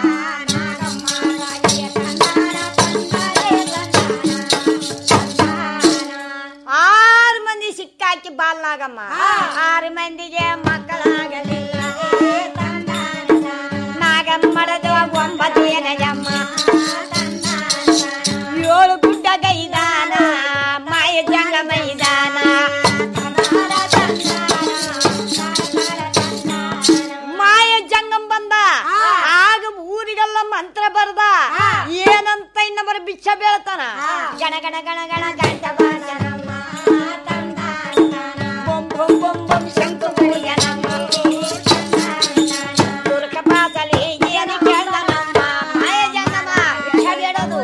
ಆರು ಮಂದಿ ಸಿಕ್ಕಾಕಿ ಬಾಲ್ನಾಗಮ್ಮ ಆರು ಮಂದಿಗೆ ಮಕ್ಕಳಾಗಲಿಲ್ಲ ನಾಗಮ್ಮಡದು ಒಂಬತ್ತು ಏನಜಮ್ಮ ಏಳು ಗುಡ್ಡ ಗೈದಾನ ಮಾಯ ಜಂಗ ಮೈದಾನ ಮಾಯ ಜಂಗಂ ಬಂದ ಆಗ ಊರಿಗೆಲ್ಲ ಮಂತ್ರ ಬರ್ದ ಏನಂತ ಇನ್ನೊಬ್ಬರ ಬಿಚ್ಚ ಬೀಳ್ತಾನ ಗಣ ಗಣ ಗಣ ಗಣ ಗಂಟ ಬಾಜನಮ್ಮ ಬೊಂ ಬೊಂ ಬೊಂ ಬೊಂ ಶಂಕು ಗುಳಿಯನಮ್ಮ ದುರ್ಗ ಬಾಸಲಿ ಏನು ಕೇಳ್ದನಮ್ಮ ಮಾಯ ಜಂಗಮ ಬಿಚ್ಚ ಬೀಳೋದು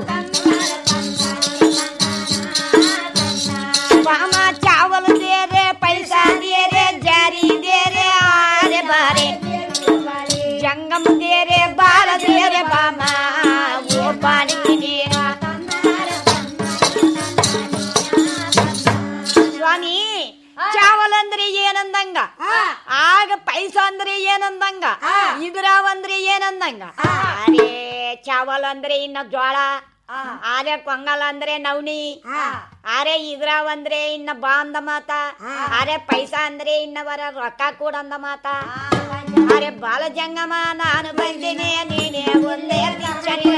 ವಾಮ ಚಾವಲ್ ದೇರೆ ಪೈಸಾ ದೇರೆ ಅಂದ್ರೆ ಏನಂದಂಗ ಆಗ ಪೈಸಾ ಅಂದ್ರೆ ಏನಂದಂಗ ಇದ್ರಾವ್ ಅಂದ್ರೆ ಏನಂದಂಗ ಅರೇ ಚಾವಲ್ ಅಂದ್ರೆ ಇನ್ನ ಜೋಳ ಆರೆ ಕೊಂಗಲ್ ಅಂದ್ರೆ ನವನಿ ಅರೆ ಇದ್ರಾವ್ ಅಂದ್ರೆ ಇನ್ನ ಬಾ ಅಂದ ಮಾತ ಅರೆ ಪೈಸಾ ಅಂದ್ರೆ ಇನ್ನ ಬರ ರೊಕ್ಕ ಕೂಡ ಅಂದ ಮಾತ ಅರೆ ಬಾಲ ಜಂಗಮ ನಾನು ಬಂದಿನಿ ನೀನೇ ಒಂದೇ ಪಿಚ್ಚರಿ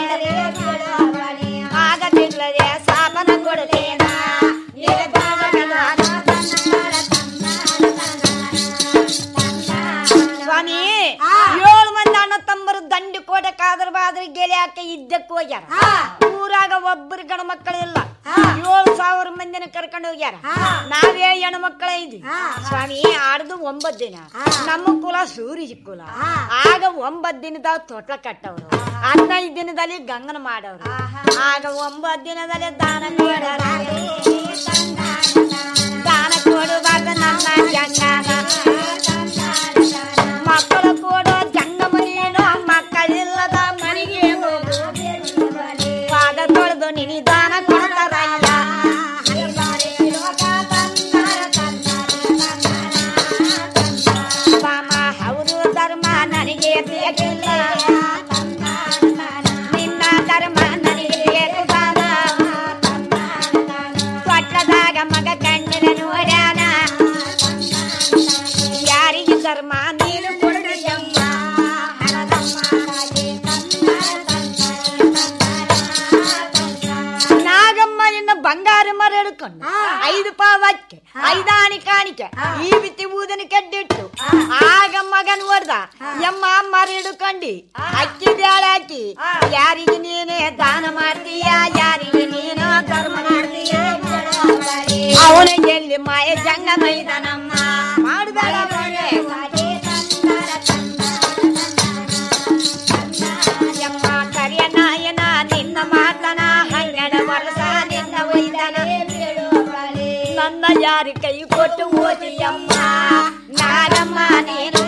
ಆಗ ತಿಳ್ಲದೆ ಸಾಪನ ಕೊಡುತ್ತೇನ ನಿನಗೆ ಬಾಲಗನ ಸ್ವಾಮಿ ಏಳು ಮಂದಿ ಅಣ್ಣ ತಮ್ಮರು ದಂಡಿ ಕೋಟೆ ಕಾದ್ರ ಬಾದ್ರ ಗೆಳೆಯಾಕ ಇದ್ದಕ್ಕೆ ಹೋಗ್ಯಾರ ಊರಾಗ ಒಬ್ಬರು ಗಣ ಮಕ್ಕಳಿಲ್ಲ ಏಳು ಸಾವಿರ ಮಂದಿನ ಕರ್ಕೊಂಡು ಹೋಗ್ಯಾರ ನಾವೇ ಹೆಣ್ಣು ಮಕ್ಕಳ ಇದ್ವಿ ಸ್ವಾಮಿ ಆಡ್ದು ಒಂಬತ್ ದಿನ ನಮ್ಮ ಕುಲ ಸೂರ್ಯ ಕುಲ ಆಗ ಒಂಬತ್ ದಿನದ ತೊಟ್ಲ ಕಟ್ಟವ್ರು ಹದಿನೈದು ದಿನದಲ್ಲಿ ಗಂಗನ ಮಾಡವ್ರು ಆಗ ಒಂಬತ್ ದಿನದಲ್ಲಿ ದಾನ ಕೊಡರ ದಾನ ಕೊಡುವಾಗ ನನ್ನ ಜಂಗನ ಮಕ್ಕಳು ಕೊಡೋ ಜಂಗಮ ನೀನು ಮಕ್ಕಳಿಲ್ಲದ ಮನೆಗೆ ಹೋಗು ಪಾದ ತೊಳೆದು ನಿನಿದಾನ ಕೊಡ್ತಾರಲ್ಲ ಮಾಮ ಅವರು ಧರ್ಮ ನನಗೆ ಬೇಕಿಲ್ಲ ನಿನ್ನ ಧರ್ಮ ನನಗೆ ಬೇಕು ಬಾಮ ತೊಟ್ಟದಾಗ ಮಗ ಕಣ್ಣಿನ ನೋಡ್ಯಾನ ಯಾರಿಗೆ ಧರ್ಮ ನೀನು ಕೊಡುಗಮ್ಮ ನಾಗಮ್ಮ ಇನ್ನ ಬಂಗಾರ ಮರ ಹಿಡ್ಕೊಂಡು ಐದು ಪಾವಕ್ಕೆ ಐದಾಣಿ ಕಾಣಿಕೆ ಈ ಬಿತ್ತಿ ಊದನ ಕಡ್ಡಿಟ್ಟು ಆಗ ಮಗನ್ ಹೊಡ್ದ ಎಮ್ಮ ಮರ ಹಿಡ್ಕೊಂಡಿ ಅಕ್ಕಿ ಬ್ಯಾಳೆ ಹಾಕಿ ಯಾರಿಗೆ ನೀನೇ ದಾನ ಮಾಡ್ತೀಯ ಯಾರಿಗೆ ನೀನು ಧರ್ಮ ಮಾಡ್ತೀಯ ಅವನ ಎಲ್ಲಿ ಮಾಯ ಜಂಗ ಮೈದಾನಮ್ಮ ಮಾಡಬೇಡ ಯಮ್ಮ ಕರಿಯ ನಾಯನ ನಿನ್ನ ಮಾತನ ಹನ್ನೆರಡ ವರ್ಷ ನಿನ್ನ ಒಯ್ದನ ನನ್ನ ಯಾರು ಕೈ ಕೊಟ್ಟು ಓದಿಯಮ್ಮ ನಾನಮ್ಮ ನೀನು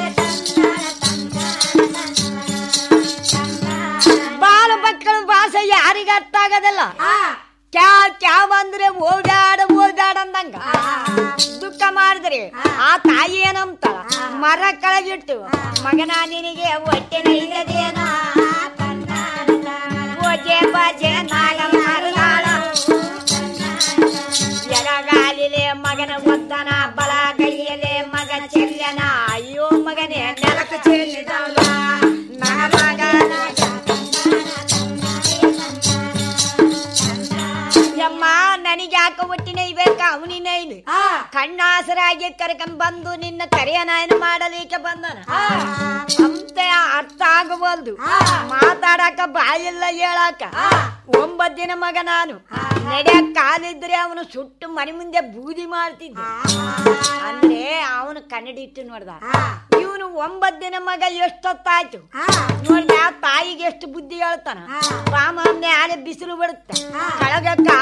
ಬಾಲ ಮಕ್ಕಳ ಭಾಷೆ ಯಾರಿಗ ಅರ್ಥ ಆಗೋದಿಲ್ಲ ಕ್ಯಾ ಕ್ಯಾವ್ ಅಂದ್ರೆ ಓಡಾಡ ಓಡಾಡ ಅಂದಂಗ ದುಃಖ ಮಾಡಿದ್ರೆ ಆ ತಾಯಿ ಏನಂತಾಳ ಮರ ಕೆಳಗಿಟ್ಟು ಮಗನ ನಿನಗೆ ಹೊಟ್ಟೆ ನೈದೇನ ಓಜೆ ಬಾಜೆ ನಾಗ ಮಾರದಾಳ ಎಡಗಾಲಿಲೆ ಮಗನ ಒದ್ದನ ಬಲ ಕೈಯಲೆ ಮಗ ಚೆಲ್ಲನ ಅಯ್ಯೋ ಮಗನೇ ನೆಲಕ್ಕೆ ಚೆಲ್ಲಿದಲ್ಲ ನನ್ನ ಮಗನ ಯಮ್ಮ ನನಗೆ ಯಾಕ ಒಟ್ಟಿನ ಇಬೇಕ ಅವನಿನ ಇಲ್ಲಿ ಕಣ್ಣಾಸರಾಗಿ ಕರ್ಕೊಂಡ್ ಬಂದು ನಿನ್ನ ಕರೆಯ ನಾಯನ ಮಾಡಲಿಕ್ಕೆ ಬಂದನ ಅಂತ ಅರ್ಥ ಆಗಬಲ್ದು ಮಾತಾಡಕ ಬಾಯಿಲ್ಲ ಹೇಳಾಕ ಒಂಬತ್ ದಿನ ಮಗ ನಾನು ನಡೆಯಕ್ ಕಾಲಿದ್ರೆ ಅವನು ಸುಟ್ಟು ಮನೆ ಮುಂದೆ ಬೂದಿ ಮಾಡ್ತಿದ್ದ ಅಂದ್ರೆ ಅವನು ಕನ್ನಡಿಟ್ಟು ನೋಡ್ದ ಇವನು ಒಂಬತ್ ದಿನ ಮಗ ಎಷ್ಟೊತ್ತಾಯ್ತು ನೋಡ್ದ ತಾಯಿಗೆ ಎಷ್ಟು ಬುದ್ಧಿ ಹೇಳ್ತಾನ ರಾಮ ಆಲೆ ಬಿಸಿಲು ಬಿಡುತ್ತೆ ಕೆಳಗ